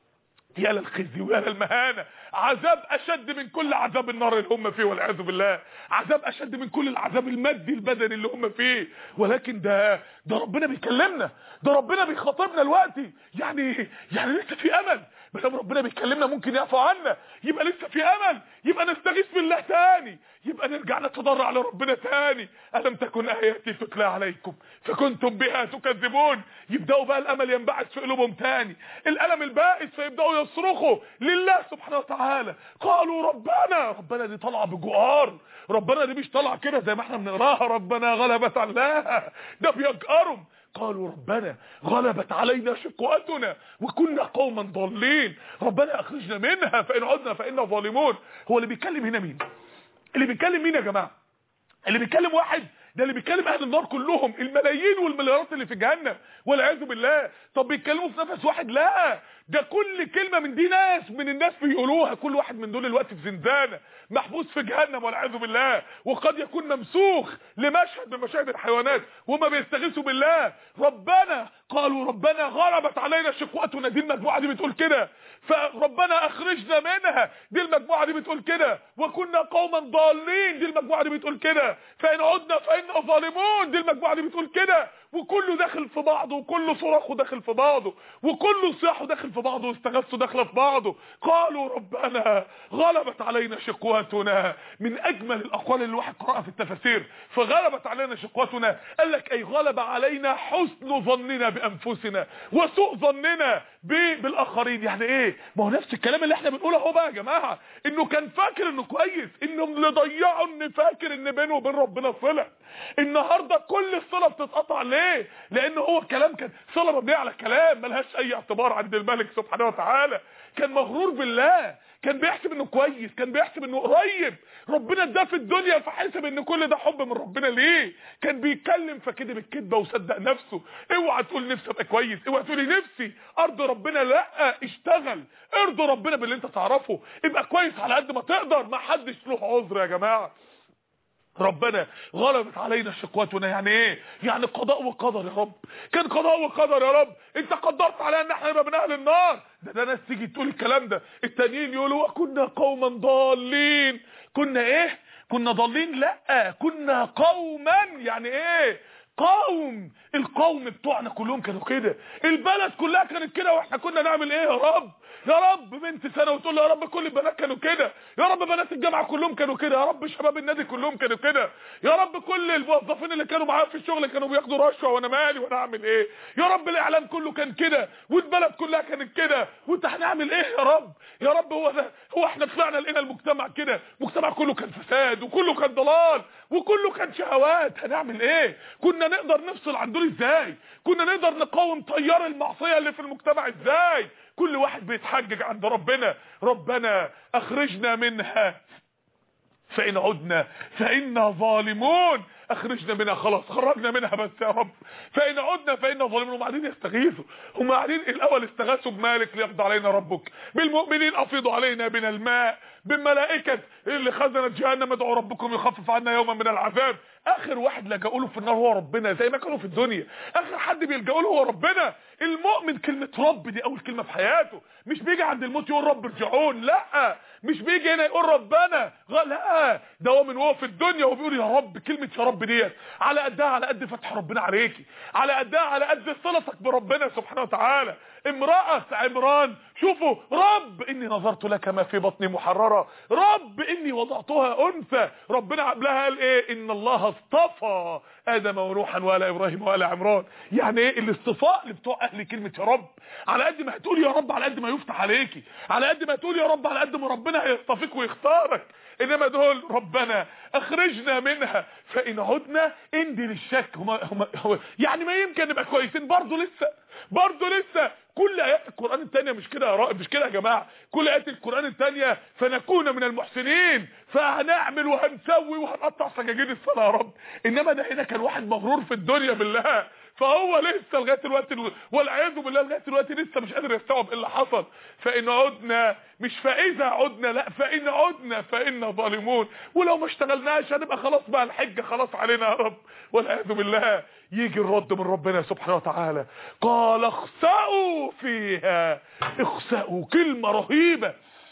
يا للخزي ويا للمهانه عذاب اشد من كل عذاب النار اللي هم فيه والعياذ بالله عذاب اشد من كل العذاب المادي البدني اللي هم فيه ولكن ده ده ربنا بيكلمنا ده ربنا بيخاطبنا دلوقتي يعني يعني لسه في امل ما دام ربنا بيكلمنا ممكن يعفو عنا يبقى لسه في امل يبقى نستغيث بالله تاني يبقى نرجع نتضرع لربنا تاني الم تكن اياتي تتلى عليكم فكنتم بها تكذبون يبداوا بقى الامل ينبعث في قلوبهم تاني الالم البائس فيبداوا يصرخوا لله سبحانه وتعالى قالوا ربنا ربنا دي طالعه بجوار ربنا دي مش طالعه كده زي ما احنا بنقراها ربنا غلبت عليها ده بيجأرهم قالوا ربنا غلبت علينا شقوتنا وكنا قوما ضالين ربنا اخرجنا منها فان عدنا فانا ظالمون هو اللي بيتكلم هنا مين اللي بيتكلم مين يا جماعه اللي بيتكلم واحد ده اللي بيتكلم اهل النار كلهم الملايين والمليارات اللي في جهنم والعياذ بالله طب بيتكلموا في نفس واحد لا ده كل كلمه من دي ناس من الناس بيقولوها كل واحد من دول الوقت في زنزانه محبوس في جهنم والعياذ بالله وقد يكون ممسوخ لمشهد من مشاهد الحيوانات وما بيستغيثوا بالله ربنا قالوا ربنا غلبت علينا شقوتنا دي المجموعه دي بتقول كده فربنا اخرجنا منها دي المجموعه دي بتقول كده وكنا قوما ضالين دي المجموعه دي بتقول كده فان عدنا فانا ظالمون دي المجموعه دي بتقول كده وكله داخل في بعضه وكله صراخه داخل في بعضه وكله صياحه داخل في بعضه واستغاثته داخله في بعضه قالوا ربنا غلبت علينا شقوتنا من اجمل الاقوال اللي الواحد قراها في التفاسير فغلبت علينا شقوتنا قال لك اي غلب علينا حسن ظننا بانفسنا وسوء ظننا بالاخرين يعني ايه ما هو نفس الكلام اللي احنا بنقوله اهو بقى يا جماعه انه كان فاكر انه كويس انه اللي ضيعه ان فاكر ان بينه وبين ربنا صله النهارده كل الصله بتتقطع ليه لان هو الكلام كان صله مبنيه على كلام ملهاش اي اعتبار عند الملك سبحانه وتعالى كان مغرور بالله كان بيحسب انه كويس كان بيحسب انه قريب ربنا اداه في الدنيا فحسب ان كل ده حب من ربنا ليه كان بيتكلم فكذب الكذبه وصدق نفسه اوعى تقول نفسي ابقى كويس اوعى تقولي نفسي ارضي ربنا لا اشتغل ارضي ربنا باللي انت تعرفه ابقى كويس على قد ما تقدر ما حدش له عذر يا جماعه ربنا غلبت علينا شقوتنا يعني ايه يعني قضاء وقدر يا رب كان قضاء وقدر يا رب انت قدرت علينا ان احنا نبقى من اهل النار ده ده ناس تيجي تقول الكلام ده التانيين يقولوا وكنا قوما ضالين كنا ايه كنا ضالين لا كنا قوما يعني ايه قوم القوم بتوعنا كلهم كانوا كده البلد كلها كانت كده واحنا كنا نعمل ايه يا رب يا رب بنت سنه وتقول يا رب كل البنات كانوا كده يا رب بنات الجامعه كلهم كانوا كده يا رب شباب النادي كلهم كانوا كده يا رب كل الموظفين اللي كانوا معايا في الشغل كانوا بياخدوا رشوه وانا مالي وانا اعمل ايه يا رب الاعلام كله كان كده والبلد كلها كانت كده وانت هنعمل ايه يا رب يا رب هو ده هو احنا طلعنا لقينا المجتمع كده المجتمع كله كان فساد وكله كان ضلال وكله كان شهوات هنعمل ايه كنا نقدر نفصل عن دول ازاي كنا نقدر نقاوم تيار المعصيه اللي في المجتمع ازاي كل واحد بيتحجج عند ربنا ربنا اخرجنا منها فإن عدنا فإنا ظالمون اخرجنا منها خلاص خرجنا منها بس يا رب فإن عدنا فإنا ظالمون هم قاعدين يستغيثوا هم قاعدين الأول استغاثوا بمالك ليقضي علينا ربك بالمؤمنين أفيضوا علينا من الماء بالملائكة اللي خزنت جهنم ادعوا ربكم يخفف عنا يوما من العذاب اخر واحد لجأوا له في النار هو ربنا زي ما كانوا في الدنيا اخر حد بيلجأوا له هو ربنا المؤمن كلمة رب دي اول كلمة في حياته مش بيجي عند الموت يقول رب ارجعون لا مش بيجي هنا يقول ربنا لا ده هو من هو في الدنيا وبيقول يا رب كلمة يا رب ديت على قدها على قد فتح ربنا عليكي على قدها على قد صلتك بربنا سبحانه وتعالى امرأة عمران شوفوا رب اني نظرت لك ما في بطني محررة رب اني وضعتها انثى ربنا قبلها قال ايه ان الله اصطفى ادم ونوحا وال ابراهيم وال عمران يعني ايه الاصطفاء اللي بتوع اهل كلمة يا رب على قد ما هتقول يا رب على قد ما يفتح عليكي على قد ما تقول يا رب على قد ما ربنا هيصطفيك ويختارك انما دول ربنا اخرجنا منها فان عدنا اندي للشك هما هما هما يعني ما يمكن نبقى كويسين برضه لسه برضه لسه كل ايات القران الثانيه مش كده يا رائد مش كده يا جماعه كل ايات القران الثانيه فنكون من المحسنين فهنعمل وهنسوي وهنقطع سجاجيد الصلاه يا رب انما ده هنا كان واحد مغرور في الدنيا بالله فهو لسه لغايه دلوقتي والعياذ بالله لغايه دلوقتي لسه مش قادر يستوعب ايه اللي حصل فان عدنا مش فاذا عدنا لا فان عدنا فانا ظالمون ولو ما اشتغلناش هنبقى خلاص بقى الحجه خلاص علينا يا رب والعياذ بالله يجي الرد من ربنا سبحانه وتعالى قال اخسأوا فيها اخسأوا كلمه رهيبه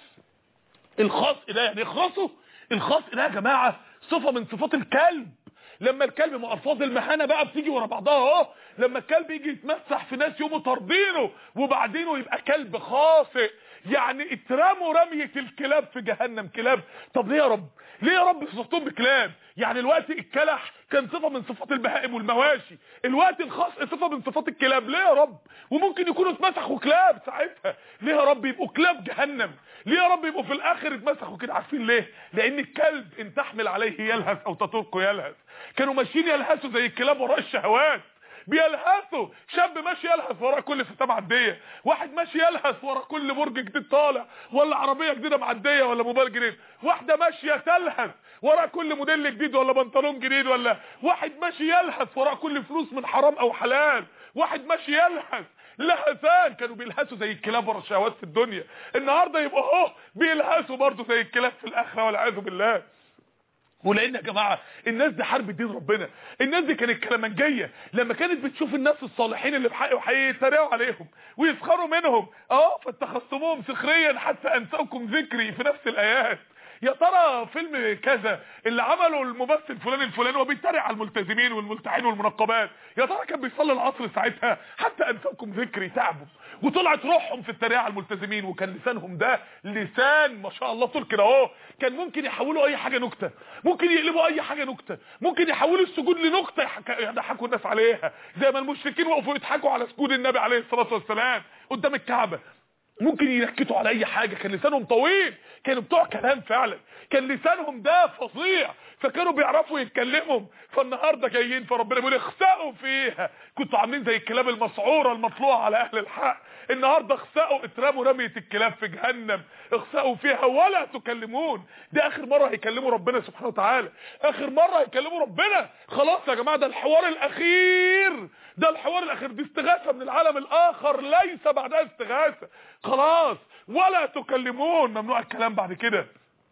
الخاص ده يعني اخرسوا الخاص ده يا جماعه صفه من صفات الكلب لما الكلب مع الفاظ المهانه بقى بتيجي ورا بعضها اهو لما الكلب يجي يتمسح في ناس يقوموا طاردينه وبعدينه يبقى كلب خاطئ يعني اترموا رميه الكلاب في جهنم كلاب طب ليه يا رب ليه يا رب صفتهم بكلاب يعني الوقت الكلح كان صفه من صفات البهائم والمواشي الوقت الخاص صفه من صفات الكلاب ليه يا رب وممكن يكونوا اتمسحوا كلاب ساعتها ليه يا رب يبقوا كلاب جهنم ليه يا رب يبقوا في الاخر اتمسحوا كده عارفين ليه لان الكلب ان تحمل عليه يلهث او تتركه يلهث كانوا ماشيين يلهثوا زي الكلاب وراء الشهوات بيلهثوا شاب ماشي يلهث ورا كل فتاه معديه واحد ماشي يلهث ورا كل برج جديد طالع ولا عربيه جديده معديه ولا موبايل جديد واحده ماشيه تلهث ورا كل موديل جديد ولا بنطلون جديد ولا واحد ماشي يلهث ورا كل فلوس من حرام او حلال واحد ماشي يلهث لهثان كانوا بيلهثوا زي الكلاب ورا الشهوات في الدنيا النهارده يبقوا اهو بيلهثوا برضه زي الكلاب في الاخره والعياذ بالله ولان يا جماعه الناس دي حرب دين ربنا الناس دي كانت كلامنجيه لما كانت بتشوف الناس الصالحين اللي بحق وحقيقي يتريقوا عليهم ويسخروا منهم اه فاتخذتموهم سخريا حتى انساكم ذكري في نفس الايات يا ترى فيلم كذا اللي عمله الممثل فلان الفلاني وبيتريق على الملتزمين والملتحين والمنقبات يا ترى كان بيصلي العصر ساعتها حتى انساكم ذكري تعبوا وطلعت روحهم في التريقه على الملتزمين وكان لسانهم ده لسان ما شاء الله طول كده اهو كان ممكن يحولوا اي حاجه نكته ممكن يقلبوا اي حاجه نكته ممكن يحولوا السجود لنكته يضحكوا الناس عليها زي ما المشركين وقفوا يضحكوا على سجود النبي عليه الصلاه والسلام قدام الكعبه ممكن ينكتوا على اي حاجه كان لسانهم طويل كانوا بتوع كلام فعلا كان لسانهم ده فظيع فكانوا بيعرفوا يتكلموا فالنهارده جايين فربنا بيقول اخسأوا فيها كنتوا عاملين زي الكلاب المسعوره المطلوعه على اهل الحق النهارده اخسأوا اترموا رميه الكلاب في جهنم اخسأوا فيها ولا تكلمون ده اخر مره هيكلموا ربنا سبحانه وتعالى اخر مره هيكلموا ربنا خلاص يا جماعه ده الحوار الاخير ده الحوار الاخير دي استغاثه من العالم الاخر ليس بعدها استغاثه خلاص ولا تكلمون ممنوع الكلام بعد كده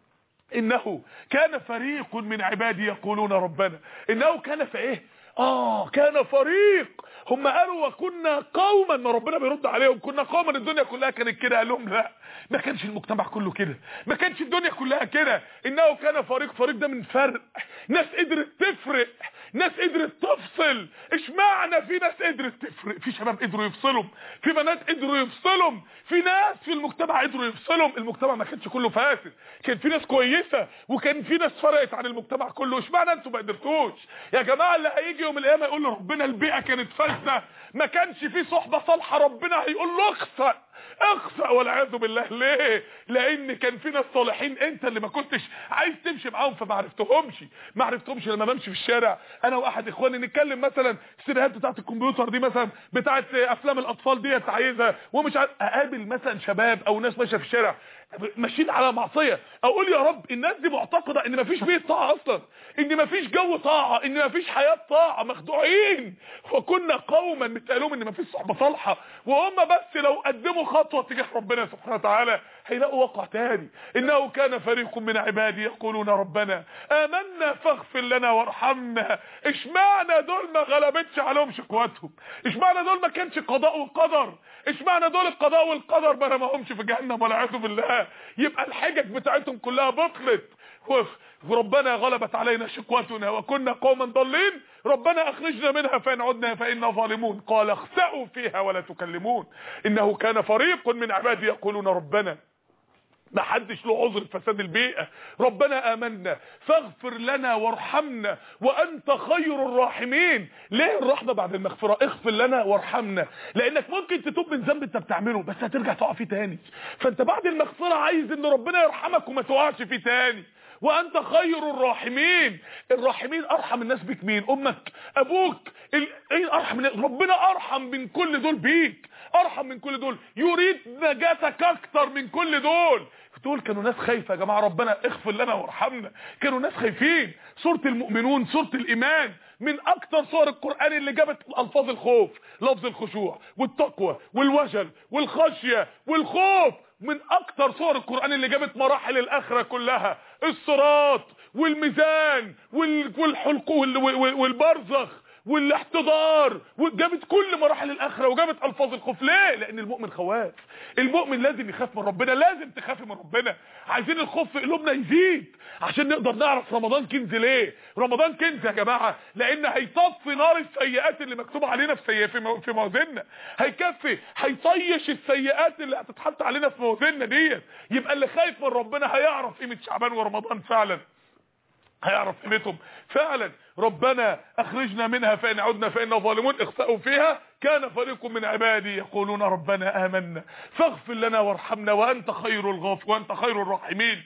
انه كان فريق من عبادي يقولون ربنا انه كان في ايه اه كان فريق هم قالوا وكنا قوما ما ربنا بيرد عليهم كنا قوما الدنيا كلها كانت كده قال لهم لا ما كانش المجتمع كله كده ما كانش الدنيا كلها كده انه كان فريق فريق ده من فرق ناس قدرت تفرق ناس قدرت تفصل اشمعنى في ناس قدرت تفرق في شباب قدروا يفصلوا في بنات قدروا يفصلوا في ناس في المجتمع قدروا يفصلوا المجتمع ما كانش كله فاسد كان في ناس كويسه وكان في ناس فرقت عن المجتمع كله اشمعنى انتوا ما قدرتوش يا جماعه اللي هيجي يوم القيامه يقول لربنا البيئه كانت فاسده ما كانش في صحبه صالحه ربنا هيقول له اخسأ اخسأ والعياذ بالله ليه لان كان في ناس صالحين انت اللي ما كنتش عايز تمشي معاهم فما عرفتهمش ما عرفتهمش لما بمشي في الشارع انا واحد اخواني نتكلم مثلا السيناريوهات بتاعه الكمبيوتر دي مثلا بتاعه افلام الاطفال ديت عايزها ومش عارف اقابل مثلا شباب او ناس ماشيه في الشارع ماشيين على معصيه اقول يا رب الناس دي معتقده ان مفيش بيت طاعه اصلا ان مفيش جو طاعه ان مفيش حياه طاعه مخدوعين وكنا قوما متقالهم ان مفيش صحبه صالحه وهم بس لو قدموا خطوه تجاه ربنا سبحانه وتعالى هيلاقوا واقع تاني انه كان فريق من عبادي يقولون ربنا امنا فاغفر لنا وارحمنا اشمعنى دول ما غلبتش عليهم شكواتهم اشمعنى دول ما كانش قضاء وقدر اشمعنى دول القضاء والقدر ما رماهمش في جهنم والعياذ بالله يبقى الحجج بتاعتهم كلها بطلت وربنا غلبت علينا شكوتنا وكنا قوما ضالين ربنا اخرجنا منها فان عدنا فانا ظالمون قال اخسئوا فيها ولا تكلمون انه كان فريق من عبادي يقولون ربنا ما حدش له عذر في فساد البيئة ربنا آمنا فاغفر لنا وارحمنا وأنت خير الراحمين ليه الرحمة بعد المغفرة اغفر لنا وارحمنا لأنك ممكن تتوب من ذنب انت بتعمله بس هترجع تقع فيه تاني فانت بعد المغفرة عايز ان ربنا يرحمك وما تقعش فيه تاني وانت خير الراحمين الراحمين ارحم الناس بك مين امك ابوك ايه ارحم ربنا ارحم من كل دول بيك ارحم من كل دول يريد نجاتك اكتر من كل دول دول كانوا ناس خايفه يا جماعه ربنا اغفر لنا وارحمنا كانوا ناس خايفين سوره المؤمنون سوره الايمان من اكتر سور القران اللي جابت الفاظ الخوف لفظ الخشوع والتقوى والوجل والخشيه والخوف من اكتر سور القران اللي جابت مراحل الاخره كلها الصراط والميزان والحلق والبرزخ والاحتضار وجابت كل مراحل الاخره وجابت الفاظ الخوف ليه لان المؤمن خواف المؤمن لازم يخاف من ربنا لازم تخافي من ربنا عايزين الخوف في قلوبنا يزيد عشان نقدر نعرف رمضان كنز ليه رمضان كنز يا جماعه لان هيطفي نار السيئات اللي مكتوبه علينا في سيئات في موازيننا هيكفي هيطيش السيئات اللي هتتحط علينا في موازيننا ديت يبقى اللي خايف من ربنا هيعرف قيمه شعبان ورمضان فعلا هيعرف قيمتهم فعلا ربنا اخرجنا منها فان عدنا فانا ظالمون اخسأوا فيها كان فريق من عبادي يقولون ربنا آمنا فاغفر لنا وارحمنا وانت خير الغاف وانت خير الراحمين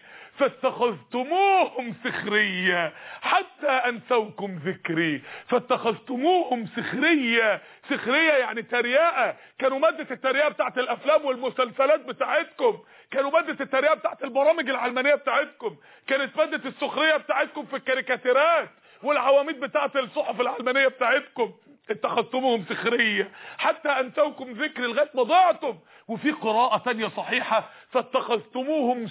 فاتخذتموهم سخريا حتى انسوكم ذكري فاتخذتموهم سخريا سخرية يعني تريقة كانوا مادة التريقة بتاعت الافلام والمسلسلات بتاعتكم كانوا مادة التريقة بتاعت البرامج العلمانية بتاعتكم كانت مادة السخرية بتاعتكم في الكاريكاتيرات والعواميد بتاعت الصحف العلمانية بتاعتكم اتخذتموهم سخرية حتى انسوكم ذكر لغايه ما ضعتم وفي قراءة تانية صحيحة فاتخذتموهم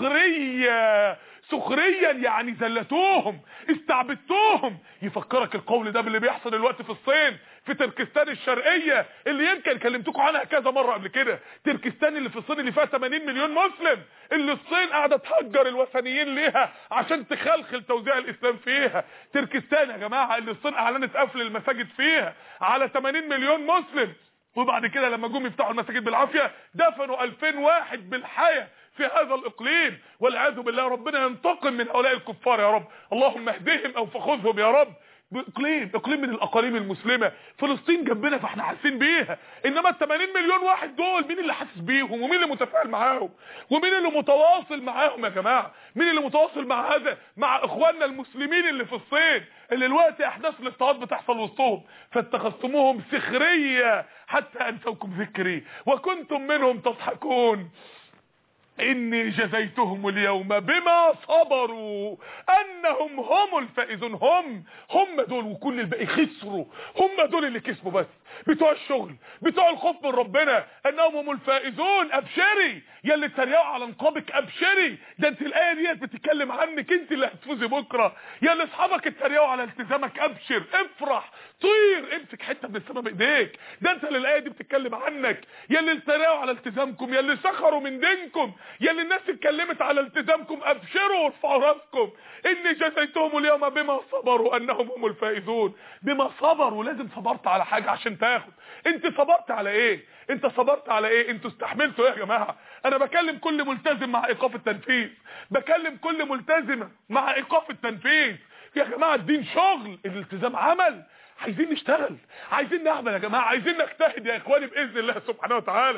سخرية سخريا يعني زلتوهم استعبدتوهم يفكرك القول ده باللي بيحصل دلوقتي في الصين في تركستان الشرقية اللي يمكن كلمتكم عنها كذا مرة قبل كده تركستان اللي في الصين اللي فيها 80 مليون مسلم اللي الصين قاعدة تهجر الوثنيين ليها عشان تخلخل توزيع الاسلام فيها تركستان يا جماعة اللي الصين اعلنت قفل المساجد فيها على 80 مليون مسلم وبعد كده لما جم يفتحوا المساجد بالعافية دفنوا 2000 واحد بالحياة في هذا الاقليم والعياذ بالله ربنا ينتقم من هؤلاء الكفار يا رب اللهم اهدهم او فخذهم يا رب اقليم اقليم من الاقاليم المسلمه فلسطين جنبنا فاحنا حاسين بيها انما ال 80 مليون واحد دول مين اللي حاسس بيهم ومين اللي متفاعل معاهم ومين اللي متواصل معاهم يا جماعه مين اللي متواصل مع هذا مع اخواننا المسلمين اللي في الصين اللي دلوقتي احداث الاضطهاد بتحصل وسطهم فاتخذتموهم سخريه حتى انسوكم ذكري وكنتم منهم تضحكون اني جزيتهم اليوم بما صبروا انهم هم الفائزون هم هم دول وكل الباقي خسروا هم دول اللي كسبوا بس بتوع الشغل بتوع الخوف من ربنا انهم هم الفائزون ابشري يا اللي اتريقوا على نقابك ابشري ده انت الايه ديت بتتكلم عنك انت اللي هتفوزي بكره يا اللي اصحابك اتريقوا على التزامك ابشر افرح طير امسك حته من السماء بايديك ده انت اللي الايه دي بتتكلم عنك يا اللي اتريقوا على التزامكم يا اللي سخروا من دينكم يا اللي الناس اتكلمت على التزامكم ابشروا وارفعوا راسكم اني جزيتهم اليوم بما صبروا انهم هم الفائزون بما صبروا لازم صبرت على حاجه عشان تاخد انت صبرت على ايه انت صبرت على ايه انتوا استحملتوا ايه يا جماعه انا بكلم كل ملتزم مع ايقاف التنفيذ بكلم كل ملتزمه مع ايقاف التنفيذ يا جماعه الدين شغل الالتزام عمل عايزين نشتغل عايزين نعمل يا جماعه عايزين نجتهد يا اخواني باذن الله سبحانه وتعالى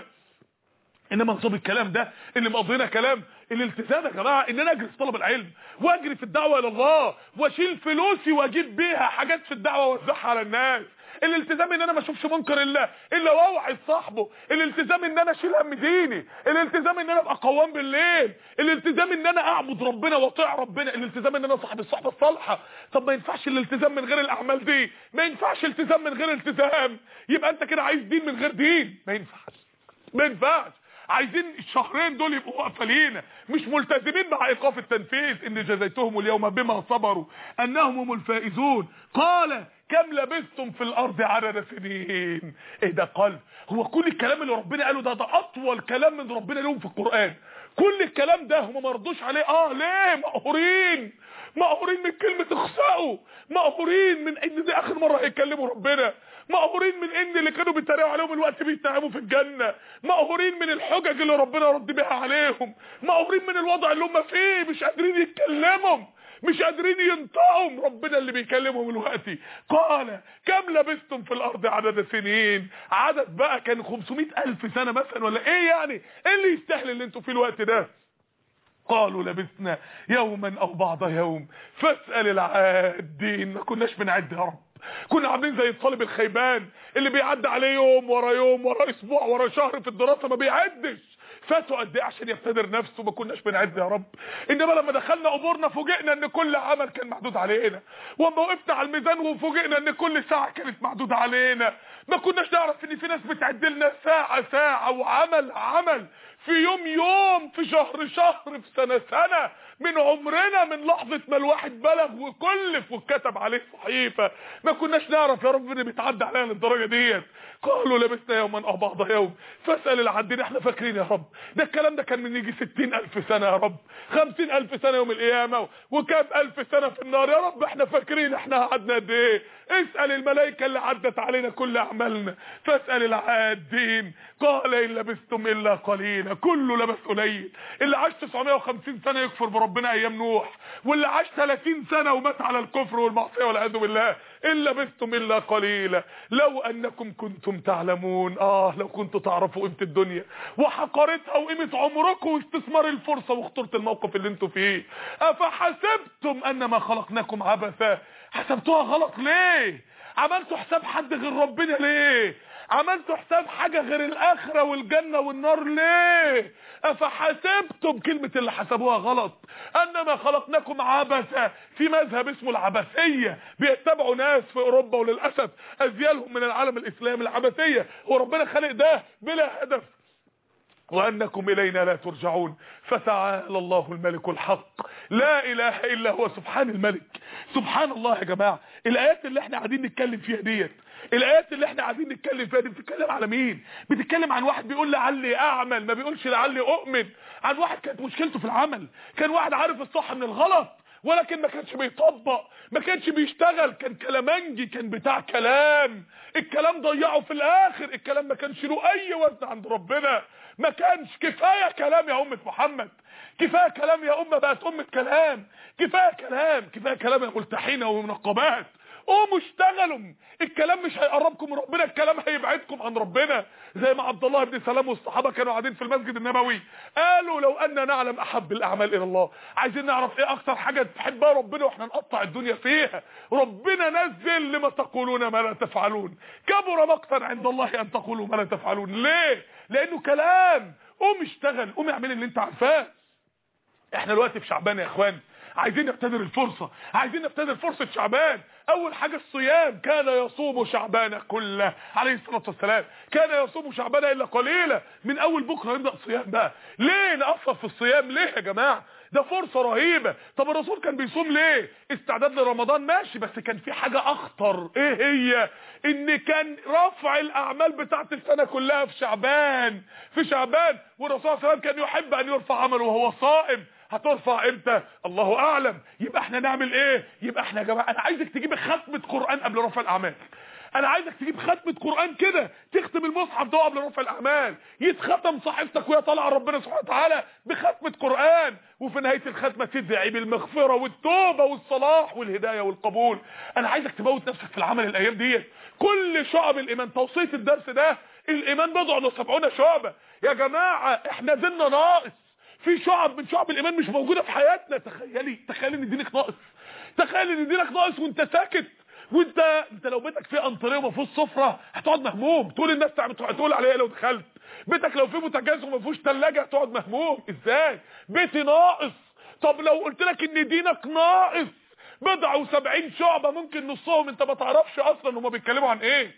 انما نظام الكلام ده اللي مقضينا كلام الالتزام يا جماعه ان انا اجري في طلب العلم واجري في الدعوه الى الله واشيل فلوسي واجيب بيها حاجات في الدعوه واوزعها على الناس الالتزام ان انا ما اشوفش منكر الا الا واوعظ صاحبه الالتزام ان انا اشيل هم ديني الالتزام ان انا ابقى قوام بالليل الالتزام ان انا اعبد ربنا واطيع ربنا الالتزام ان انا صاحب الصحبه الصالحه طب ما ينفعش الالتزام من غير الاعمال دي ما ينفعش التزام من غير التزام يبقى انت كده عايز دين من غير دين ما ينفعش ما ينفعش عايزين الشهرين دول يبقوا واقفه لينا مش ملتزمين مع ايقاف التنفيذ ان جزيتهم اليوم بما صبروا انهم هم الفائزون قال كم لبثتم في الارض عدد سنين ايه ده قال هو كل الكلام اللي ربنا قاله ده ده اطول كلام من ربنا لهم في القران كل الكلام ده هم ما رضوش عليه اه ليه مقهورين مقهورين من كلمه اخسأوا مقهورين من ان دي اخر مره هيكلموا ربنا مقهورين من ان اللي كانوا بيتريقوا عليهم الوقت بيتهموا في الجنه مقهورين من الحجج اللي ربنا رد بيها عليهم مقهورين من الوضع اللي هم فيه مش قادرين يتكلموا مش قادرين ينطقوا ربنا اللي بيكلمهم دلوقتي قال كم لبستم في الارض عدد سنين عدد بقى كان 500 الف سنه مثلا ولا ايه يعني ايه اللي يستاهل اللي انتوا فيه الوقت ده قالوا لبثنا يوما او بعض يوم فاسال العادين ما كناش بنعد يا رب كنا عاملين زي الطالب الخيبان اللي بيعدي عليه يوم ورا يوم ورا اسبوع ورا شهر في الدراسه ما بيعدش فاتوا قد ايه عشان يقتدر نفسه ما كناش بنعد يا رب انما لما دخلنا قبورنا فوجئنا ان كل عمل كان محدود علينا واما وقفنا على الميزان وفوجئنا ان كل ساعه كانت محدوده علينا ما كناش نعرف ان في ناس بتعد لنا ساعه ساعه وعمل عمل في يوم يوم في شهر شهر في سنه سنه من عمرنا من لحظه ما الواحد بلغ وكلف واتكتب عليه صحيفه ما كناش نعرف يا رب ان بيتعدى علينا للدرجه ديت قالوا لبسنا يوما او بعض يوم فاسال العدين احنا فاكرين يا رب ده الكلام ده كان من يجي 60000 سنه يا رب 50000 سنه يوم القيامه وكام الف سنه في النار يا رب احنا فاكرين احنا قعدنا قد ايه اسال الملائكه اللي عدت علينا كل اعمالنا فاسال العادين قال ان لبستم الا قليلا كله لبس قليل اللي عاش 950 سنه يكفر بربنا ايام نوح واللي عاش 30 سنه ومات على الكفر والمعصيه والعياذ بالله ان لبثتم الا قليلا لو انكم كنتم تعلمون اه لو كنتوا تعرفوا قيمه الدنيا وحقارتها وقيمه عمركم واستثمار الفرصه وخطوره الموقف اللي انتوا فيه افحسبتم انما خلقناكم عبثا حسبتوها غلط ليه عملتوا حساب حد غير ربنا ليه عملتوا حساب حاجة غير الاخرة والجنة والنار ليه افحسبتم كلمة اللي حسبوها غلط انما خلقناكم عبثا في مذهب اسمه العبثية بيتبعوا ناس في اوروبا وللأسف ازيالهم من العالم الاسلامي العبثية وربنا خلق ده بلا هدف وانكم الينا لا ترجعون فتعالى الله الملك الحق لا اله الا هو سبحان الملك سبحان الله يا جماعه الايات اللي احنا قاعدين نتكلم فيها ديت الايات اللي احنا قاعدين نتكلم فيها دي بتتكلم على مين بتتكلم عن واحد بيقول لعلي اعمل ما بيقولش لعلي اؤمن عن واحد كانت مشكلته في العمل كان واحد عارف الصح من الغلط ولكن ما كانش بيطبق ما كانش بيشتغل كان كلامنجي كان بتاع كلام الكلام ضيعه في الاخر الكلام ما كانش له اي وزن عند ربنا ما كانش كفايه كلام يا امه محمد كفايه كلام يا امه بقت امه كلام كفايه كلام كفايه كلام يا ملتحين ومنقبات قوموا اشتغلوا الكلام مش هيقربكم من ربنا الكلام هيبعدكم عن ربنا زي ما عبد الله بن سلام والصحابه كانوا قاعدين في المسجد النبوي قالوا لو ان نعلم احب الاعمال الى الله عايزين نعرف ايه اكتر حاجه تحبها ربنا واحنا نقطع الدنيا فيها ربنا نزل لما تقولون ما لا تفعلون كبر مقتا عند الله ان تقولوا ما لا تفعلون ليه لانه كلام قوم اشتغل قوم اعمل اللي انت عارفاه احنا دلوقتي في شعبان يا اخوان عايزين نبتدر الفرصة عايزين نبتدر فرصة شعبان اول حاجة الصيام كان يصوم شعبان كله عليه الصلاة والسلام كان يصوم شعبان الا قليلا من اول بكرة يبدأ الصيام بقى ليه نقصر في الصيام ليه يا جماعة ده فرصه رهيبه طب الرسول كان بيصوم ليه استعداد لرمضان ماشي بس كان في حاجه اخطر ايه هي ان كان رفع الاعمال بتاعت السنه كلها في شعبان في شعبان والرسول صلى الله عليه وسلم كان يحب ان يرفع عمله وهو صائم هترفع امتى الله اعلم يبقى احنا نعمل ايه يبقى احنا يا جماعه انا عايزك تجيب ختمه قران قبل رفع الاعمال انا عايزك تجيب ختمه قران كده تختم المصحف ده قبل رفع الاعمال يتختم صحيفتك وهي طالعه ربنا سبحانه وتعالى بختمه قران وفي نهايه الختمه تدعي بالمغفره والتوبه والصلاح والهدايه والقبول انا عايزك تموت نفسك في العمل الايام ديت كل شعب الايمان توصيه الدرس ده الايمان بضع وسبعون شعبه يا جماعه احنا ديننا ناقص في شعب من شعب الايمان مش موجوده في حياتنا تخيلي تخيل ان دينك ناقص تخيل ان دينك ناقص وانت ساكت وانت انت لو بيتك فيه انطريه وما فيهوش سفره هتقعد مهموم تقول الناس تقول عليا لو دخلت بيتك لو فيه بوتاجاز وما فيهوش ثلاجه هتقعد مهموم ازاي بيتي ناقص طب لو قلت لك ان دينك ناقص بضع وسبعين شعبه ممكن نصهم انت ما تعرفش اصلا هما بيتكلموا عن ايه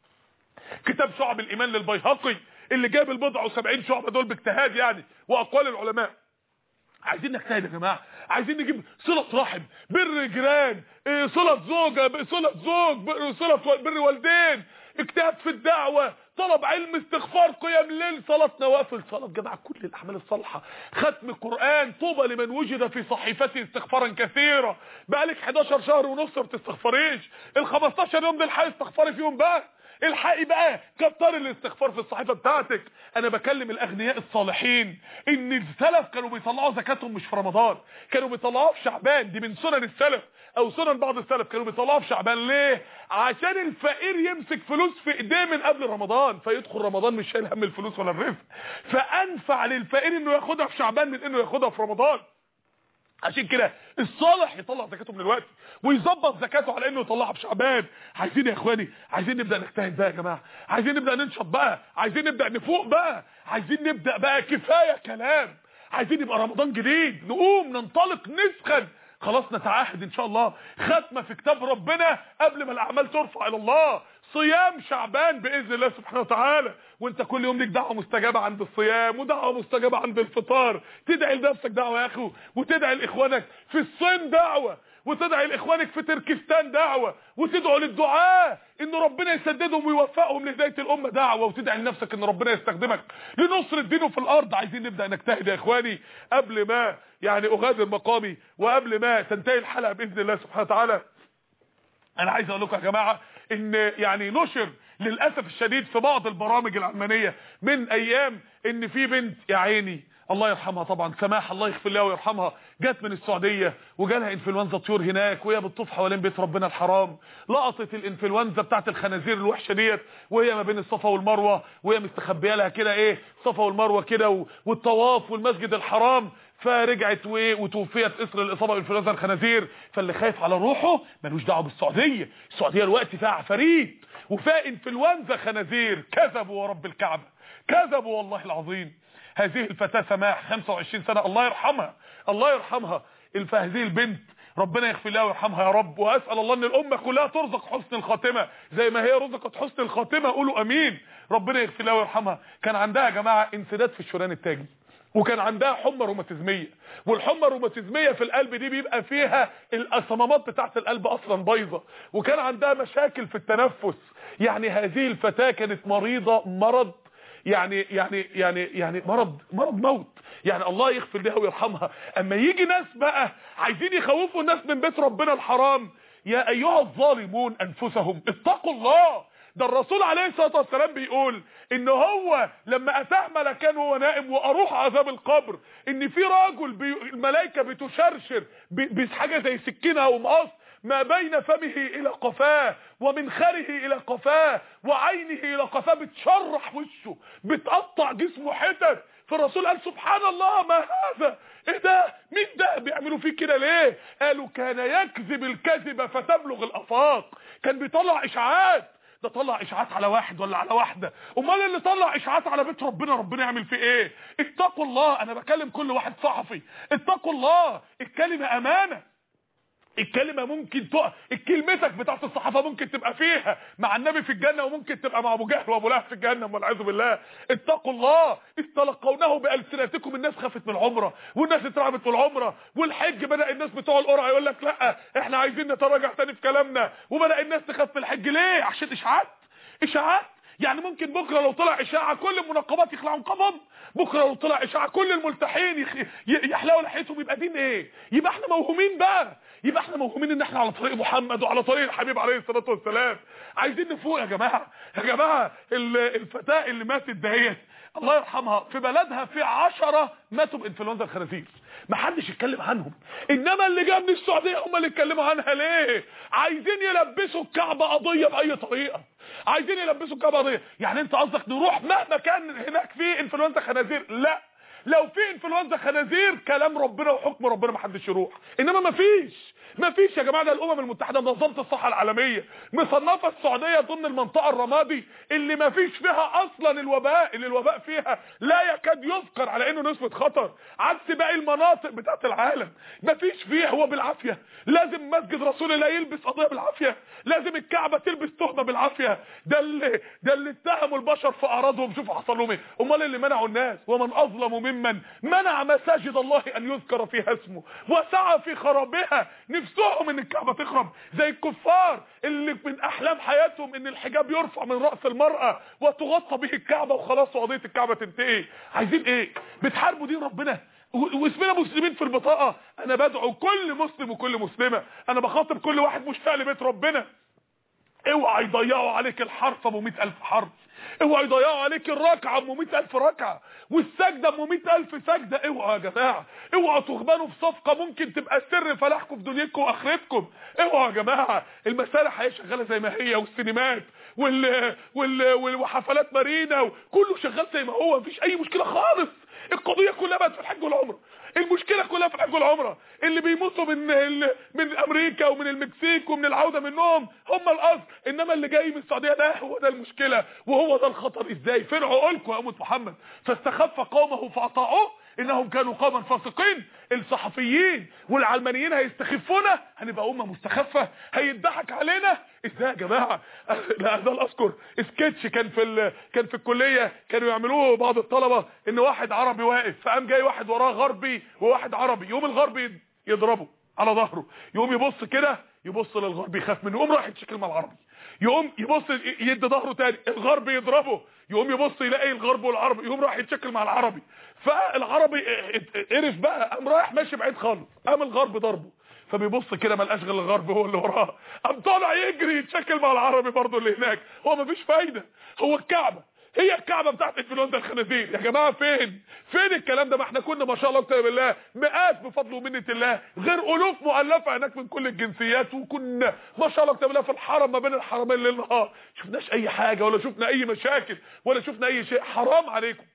كتاب شعب الايمان للبيهقي اللي جاب البضع وسبعين شعبه دول باجتهاد يعني واقوال العلماء عايزين نجتهد يا جماعه عايزين نجيب صله رحم بر جيران إيه صله زوجه صله زوج صله بر والدين اجتهاد في الدعوه طلب علم استغفار قيام ليل صلاه نوافل صلاه جماعه كل الاعمال الصالحه ختم القران طوبى لمن وجد في صحيفته استغفارا كثيرا بقالك 11 شهر ونص ما بتستغفريش ال 15 يوم دول الحقيقه استغفري فيهم بقى الحقي بقى كتر الاستغفار في الصحيفه بتاعتك انا بكلم الاغنياء الصالحين ان السلف كانوا بيطلعوا زكاتهم مش في رمضان كانوا بيطلعوها في شعبان دي من سنن السلف او سنن بعض السلف كانوا بيطلعوها في شعبان ليه عشان الفقير يمسك فلوس في ايديه من قبل رمضان فيدخل رمضان مش شايل هم الفلوس ولا الرزق فانفع للفقير انه ياخدها في شعبان من انه ياخدها في رمضان عشان كده الصالح يطلع زكاته من الوقت ويظبط زكاته على انه يطلعها في شعبان عايزين يا اخواني عايزين نبدا نجتهد بقى يا جماعه عايزين نبدا ننشط بقى عايزين نبدا نفوق بقى عايزين نبدا بقى كفايه كلام عايزين يبقى رمضان جديد نقوم ننطلق نسخن خلاص نتعاهد ان شاء الله ختمه في كتاب ربنا قبل ما الاعمال ترفع الى الله صيام شعبان باذن الله سبحانه وتعالى وانت كل يوم ليك دعوه مستجابه عند الصيام ودعوه مستجابه عند الفطار تدعي لنفسك دعوه يا اخو وتدعي لاخوانك في الصين دعوه وتدعي لاخوانك في تركستان دعوه وتدعو للدعاء ان ربنا يسددهم ويوفقهم لهدايه الامه دعوه وتدعي لنفسك ان ربنا يستخدمك لنصر دينه في الارض عايزين نبدا نجتهد يا اخواني قبل ما يعني اغادر مقامي وقبل ما تنتهي الحلقه باذن الله سبحانه وتعالى انا عايز اقول لكم يا جماعه ان يعني نشر للاسف الشديد في بعض البرامج العلمانيه من ايام ان في بنت يا عيني الله يرحمها طبعا سماح الله يغفر لها ويرحمها جت من السعوديه وجالها انفلونزا طيور هناك وهي بتطوف حوالين بيت ربنا الحرام لقطت الانفلونزا بتاعت الخنازير الوحشه ديت وهي ما بين الصفا والمروه وهي مستخبيه لها كده ايه الصفا والمروه كده والطواف والمسجد الحرام فرجعت وايه وتوفيت اسر الاصابه بانفلونزا الخنازير فاللي خايف على روحه ملوش دعوه بالسعوديه السعوديه الوقت فيها عفاريت وفيها انفلونزا خنازير كذبوا ورب الكعبه كذبوا والله العظيم هذه الفتاه سماح 25 سنه الله يرحمها الله يرحمها هذه البنت ربنا يغفر لها ويرحمها يا رب واسال الله ان الامه كلها ترزق حسن الخاتمه زي ما هي رزقت حسن الخاتمه قولوا امين ربنا يغفر لها ويرحمها كان عندها يا جماعه انسداد في الشريان التاجي وكان عندها حمى روماتيزميه والحمى الروماتيزميه في القلب دي بيبقى فيها الصمامات بتاعه القلب اصلا بايظه وكان عندها مشاكل في التنفس يعني هذه الفتاه كانت مريضه مرض يعني يعني يعني يعني مرض مرض موت يعني الله يغفر لها ويرحمها اما يجي ناس بقى عايزين يخوفوا الناس من بيت ربنا الحرام يا ايها الظالمون انفسهم اتقوا الله ده الرسول عليه الصلاه والسلام بيقول ان هو لما اتاه ملكان وهو نائم واروح عذاب القبر ان في راجل بي الملائكه بتشرشر بحاجه زي سكينه او مقص ما بين فمه الى قفاه ومنخره الى قفاه وعينه الى قفاه بتشرح وشه بتقطع جسمه حتت فالرسول قال سبحان الله ما هذا ايه ده مين ده بيعملوا فيه كده ليه قالوا كان يكذب الكذبه فتبلغ الافاق كان بيطلع اشاعات ده طلع اشاعات على واحد ولا على واحده امال اللي طلع اشاعات على بيت ربنا ربنا يعمل فيه ايه اتقوا الله انا بكلم كل واحد صحفي اتقوا الله الكلمه امانه الكلمة ممكن تقع الكلمتك بتاعت الصحافة ممكن تبقى فيها مع النبي في الجنة وممكن تبقى مع ابو جهل وابو لهب في الجنة والعياذ بالله اتقوا الله استلقونه بألسنتكم الناس خافت من العمرة والناس اترعبت من العمرة والحج بدأ الناس بتوع القرعة يقول لك لا احنا عايزين نتراجع تاني في كلامنا وبدأ الناس تخاف من الحج ليه عشان اشاعات اشاعات يعني ممكن بكره لو طلع اشاعه كل المنقبات يخلعوا نقابهم بكره لو طلع اشاعه كل الملتحين يخ... يحلقوا لحيتهم يبقى دين ايه يبقى احنا موهومين بقى يبقى احنا موهومين ان احنا على طريق محمد وعلى طريق الحبيب عليه الصلاه والسلام عايزين نفوق يا جماعه يا جماعه الفتاه اللي ماتت دهيت الله يرحمها في بلدها في عشرة ماتوا بانفلونزا الخنازير ما حدش يتكلم عنهم انما اللي جاء من السعوديه هم اللي اتكلموا عنها ليه عايزين يلبسوا الكعبه قضيه باي طريقه عايزين يلبسوا الكعبه قضيه يعني انت قصدك نروح مهما كان هناك في انفلونزا خنازير لا لو في انفلونزا خنازير كلام ربنا وحكم ربنا ما حدش يروح انما ما فيش ما فيش يا جماعه ده الامم المتحده منظمه الصحه العالميه مصنفه السعوديه ضمن المنطقه الرمادي اللي ما فيش فيها اصلا الوباء اللي الوباء فيها لا يكاد يذكر على انه نسبه خطر عكس باقي المناطق بتاعت العالم ما فيش فيها هو بالعافيه لازم مسجد رسول الله يلبس قضيه بالعافيه لازم الكعبه تلبس تهمه بالعافيه ده اللي ده اللي اتهموا البشر في اعراضهم شوفوا حصل لهم ايه امال اللي منعوا الناس ومن اظلم ممن منع مساجد الله ان يذكر فيها اسمه وسعى في خرابها نفسهم ان الكعبه تخرب زي الكفار اللي من احلام حياتهم ان الحجاب يرفع من راس المراه وتغطى به الكعبه وخلاص وقضيه الكعبه تنتهي عايزين ايه بتحاربوا دين ربنا واسمنا مسلمين في البطاقه انا بدعو كل مسلم وكل مسلمه انا بخاطب كل واحد مشتاق لبيت ربنا اوعى يضيعوا عليك الحرف ابو 100000 حرف اوعى يضيعوا عليك الركعه ام 100000 ركعه والسجده ام 100000 سجده اوعى يا جماعه اوعوا تغبنوا في صفقه ممكن تبقى سر فلاحكم في دنيتكم واخرتكم اوعوا يا جماعه المسارح هي شغاله زي ما هي والسينمات وال وال وحفلات مارينا كله شغال زي ما هو مفيش اي مشكله خالص القضيه كلها بقت في الحج والعمره المشكله كلها في الحج والعمره اللي بيموتوا من من امريكا ومن المكسيك ومن العوده منهم هم الاصل انما اللي جاي من السعوديه ده هو ده المشكله وهو ده الخطر ازاي فين عقولكم يا امه محمد فاستخف قومه فاطاعوه انهم كانوا قوما فاسقين الصحفيين والعلمانيين هيستخفونا هنبقى امه مستخفه هيضحك علينا ازاي يا جماعه لا ده اذكر سكتش كان في ال... كان في الكليه كانوا يعملوه بعض الطلبه ان واحد عربي واقف فقام جاي واحد وراه غربي وواحد عربي يوم الغربي يضربه على ظهره يقوم يبص كده يبص للغربي يخاف منه يقوم راح يتشكل مع العربي يقوم يبص يدي ظهره تاني الغربي يضربه يقوم يبص يلاقي الغرب والعربي يقوم راح يتشكل مع العربي فالعربي قرف بقى قام رايح ماشي بعيد خالص قام الغرب ضربه فبيبص كده ما لقاش غير الغرب هو اللي وراه قام طالع يجري يتشكل مع العربي برضه اللي هناك هو مفيش فايده هو الكعبه هي الكعبه بتاعت انفلونزا الخنازير يا جماعه فين فين الكلام ده ما احنا كنا ما شاء الله اكتر بالله مئات بفضل ومنه الله غير الوف مؤلفه هناك من كل الجنسيات وكنا ما شاء الله اكتر بالله في الحرم ما بين الحرمين ليل نهار شفناش اي حاجه ولا شفنا اي مشاكل ولا شفنا اي شيء حرام عليكم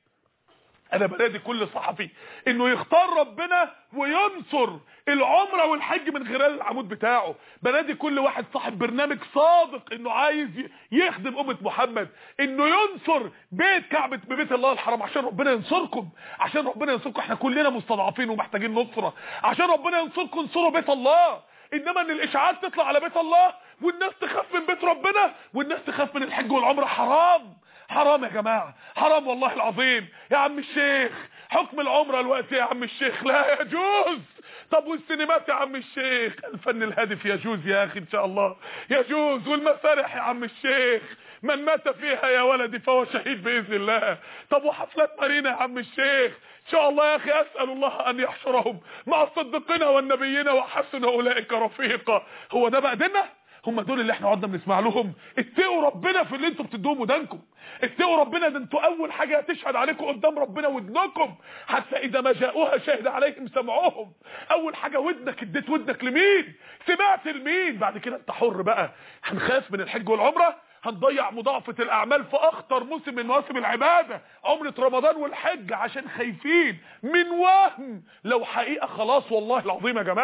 انا بنادي كل صحفي انه يختار ربنا وينصر العمره والحج من خلال العمود بتاعه بنادي كل واحد صاحب برنامج صادق انه عايز يخدم امه محمد انه ينصر بيت كعبه ببيت الله الحرام عشان ربنا ينصركم عشان ربنا ينصركم احنا كلنا مستضعفين ومحتاجين نصره عشان ربنا ينصركم انصروا بيت الله انما ان الاشاعات تطلع على بيت الله والناس تخاف من بيت ربنا والناس تخاف من الحج والعمره حرام حرام يا جماعه حرام والله العظيم يا عم الشيخ حكم العمره الوقت يا عم الشيخ لا يجوز طب والسينمات يا عم الشيخ الفن الهادف يجوز يا اخي ان شاء الله يجوز والمسارح يا عم الشيخ من مات فيها يا ولدي فهو شهيد باذن الله طب وحفلات مارينا يا عم الشيخ ان شاء الله يا اخي اسال الله ان يحشرهم مع الصديقين والنبيين وحسن اولئك رفيقا هو ده بقى ديننا هم دول اللي احنا قعدنا بنسمع لهم اتقوا ربنا في اللي انتوا بتدوهم ودانكم اتقوا ربنا ده انتوا اول حاجه هتشهد عليكم قدام ربنا ودنكم حتى اذا ما جاءوها شهد عليهم سمعهم اول حاجه ودنك اديت ودنك لمين سمعت لمين بعد كده انت حر بقى هنخاف من الحج والعمره هنضيع مضاعفة الأعمال في أخطر موسم من مواسم العبادة عمرة رمضان والحج عشان خايفين من وهم لو حقيقة خلاص والله العظيم يا جماعة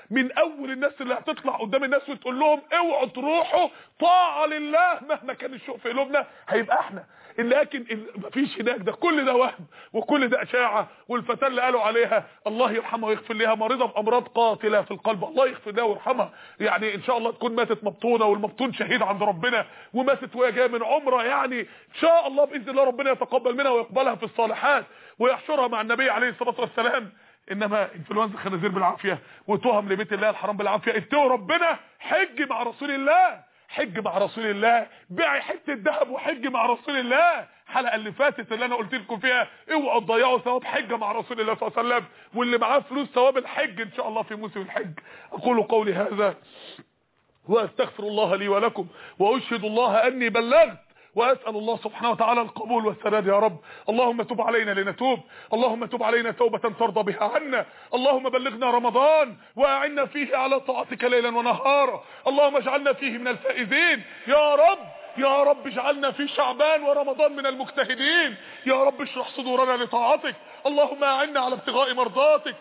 من اول الناس اللي هتطلع قدام الناس وتقول لهم اوعوا تروحوا طاعه لله مهما كان الشوق في قلوبنا هيبقى احنا لكن مفيش هناك ده كل ده وهم وكل ده اشاعه والفتاه اللي قالوا عليها الله يرحمها ويغفر لها مريضه بامراض قاتله في القلب الله يغفر لها ويرحمها يعني ان شاء الله تكون ماتت مبطونه والمبطون شهيد عند ربنا وماتت وهي جايه من عمره يعني ان شاء الله باذن الله ربنا يتقبل منها ويقبلها في الصالحات ويحشرها مع النبي عليه الصلاه والسلام انما انفلونزا خنازير بالعافيه وتهم لبيت الله الحرام بالعافيه اتقوا ربنا حج مع رسول الله حج مع رسول الله بيع حته ذهب وحج مع رسول الله الحلقه اللي فاتت اللي انا قلت لكم فيها اوعوا تضيعوا ثواب حجه مع رسول الله صلى الله عليه وسلم واللي معاه فلوس ثواب الحج ان شاء الله في موسم الحج اقول قولي هذا واستغفر الله لي ولكم واشهد الله اني بلغت واسال الله سبحانه وتعالى القبول والسداد يا رب اللهم تب علينا لنتوب اللهم تب علينا توبه ترضى بها عنا اللهم بلغنا رمضان واعنا فيه على طاعتك ليلا ونهارا اللهم اجعلنا فيه من الفائزين يا رب يا رب اجعلنا في شعبان ورمضان من المجتهدين يا رب اشرح صدورنا لطاعتك اللهم اعنا على ابتغاء مرضاتك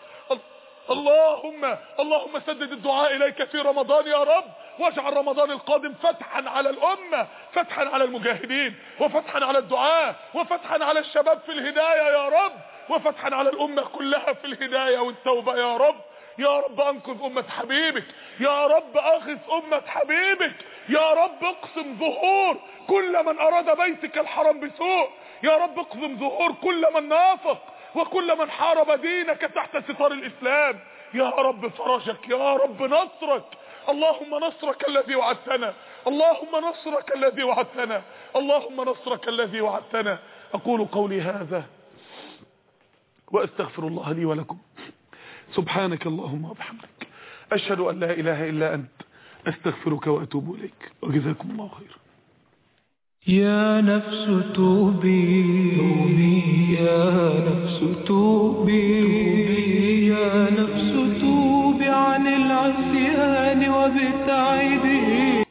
اللهم اللهم سدد الدعاء اليك في رمضان يا رب واجعل رمضان القادم فتحا على الامه فتحا على المجاهدين وفتحا على الدعاء وفتحا على الشباب في الهدايه يا رب وفتحا على الامه كلها في الهدايه والتوبه يا رب يا رب انقذ امه حبيبك يا رب اخذ امه حبيبك يا رب اقسم ظهور كل من اراد بيتك الحرام بسوء يا رب اقسم ظهور كل من نافق وكل من حارب دينك تحت ستار الاسلام يا رب فرجك يا رب نصرك اللهم نصرك الذي وعدتنا اللهم نصرك الذي وعدتنا اللهم نصرك الذي وعدتنا اقول قولي هذا واستغفر الله لي ولكم سبحانك اللهم وبحمدك اشهد ان لا اله الا انت استغفرك واتوب اليك وجزاكم الله خيرا يا نفس توبي يا نفس توبي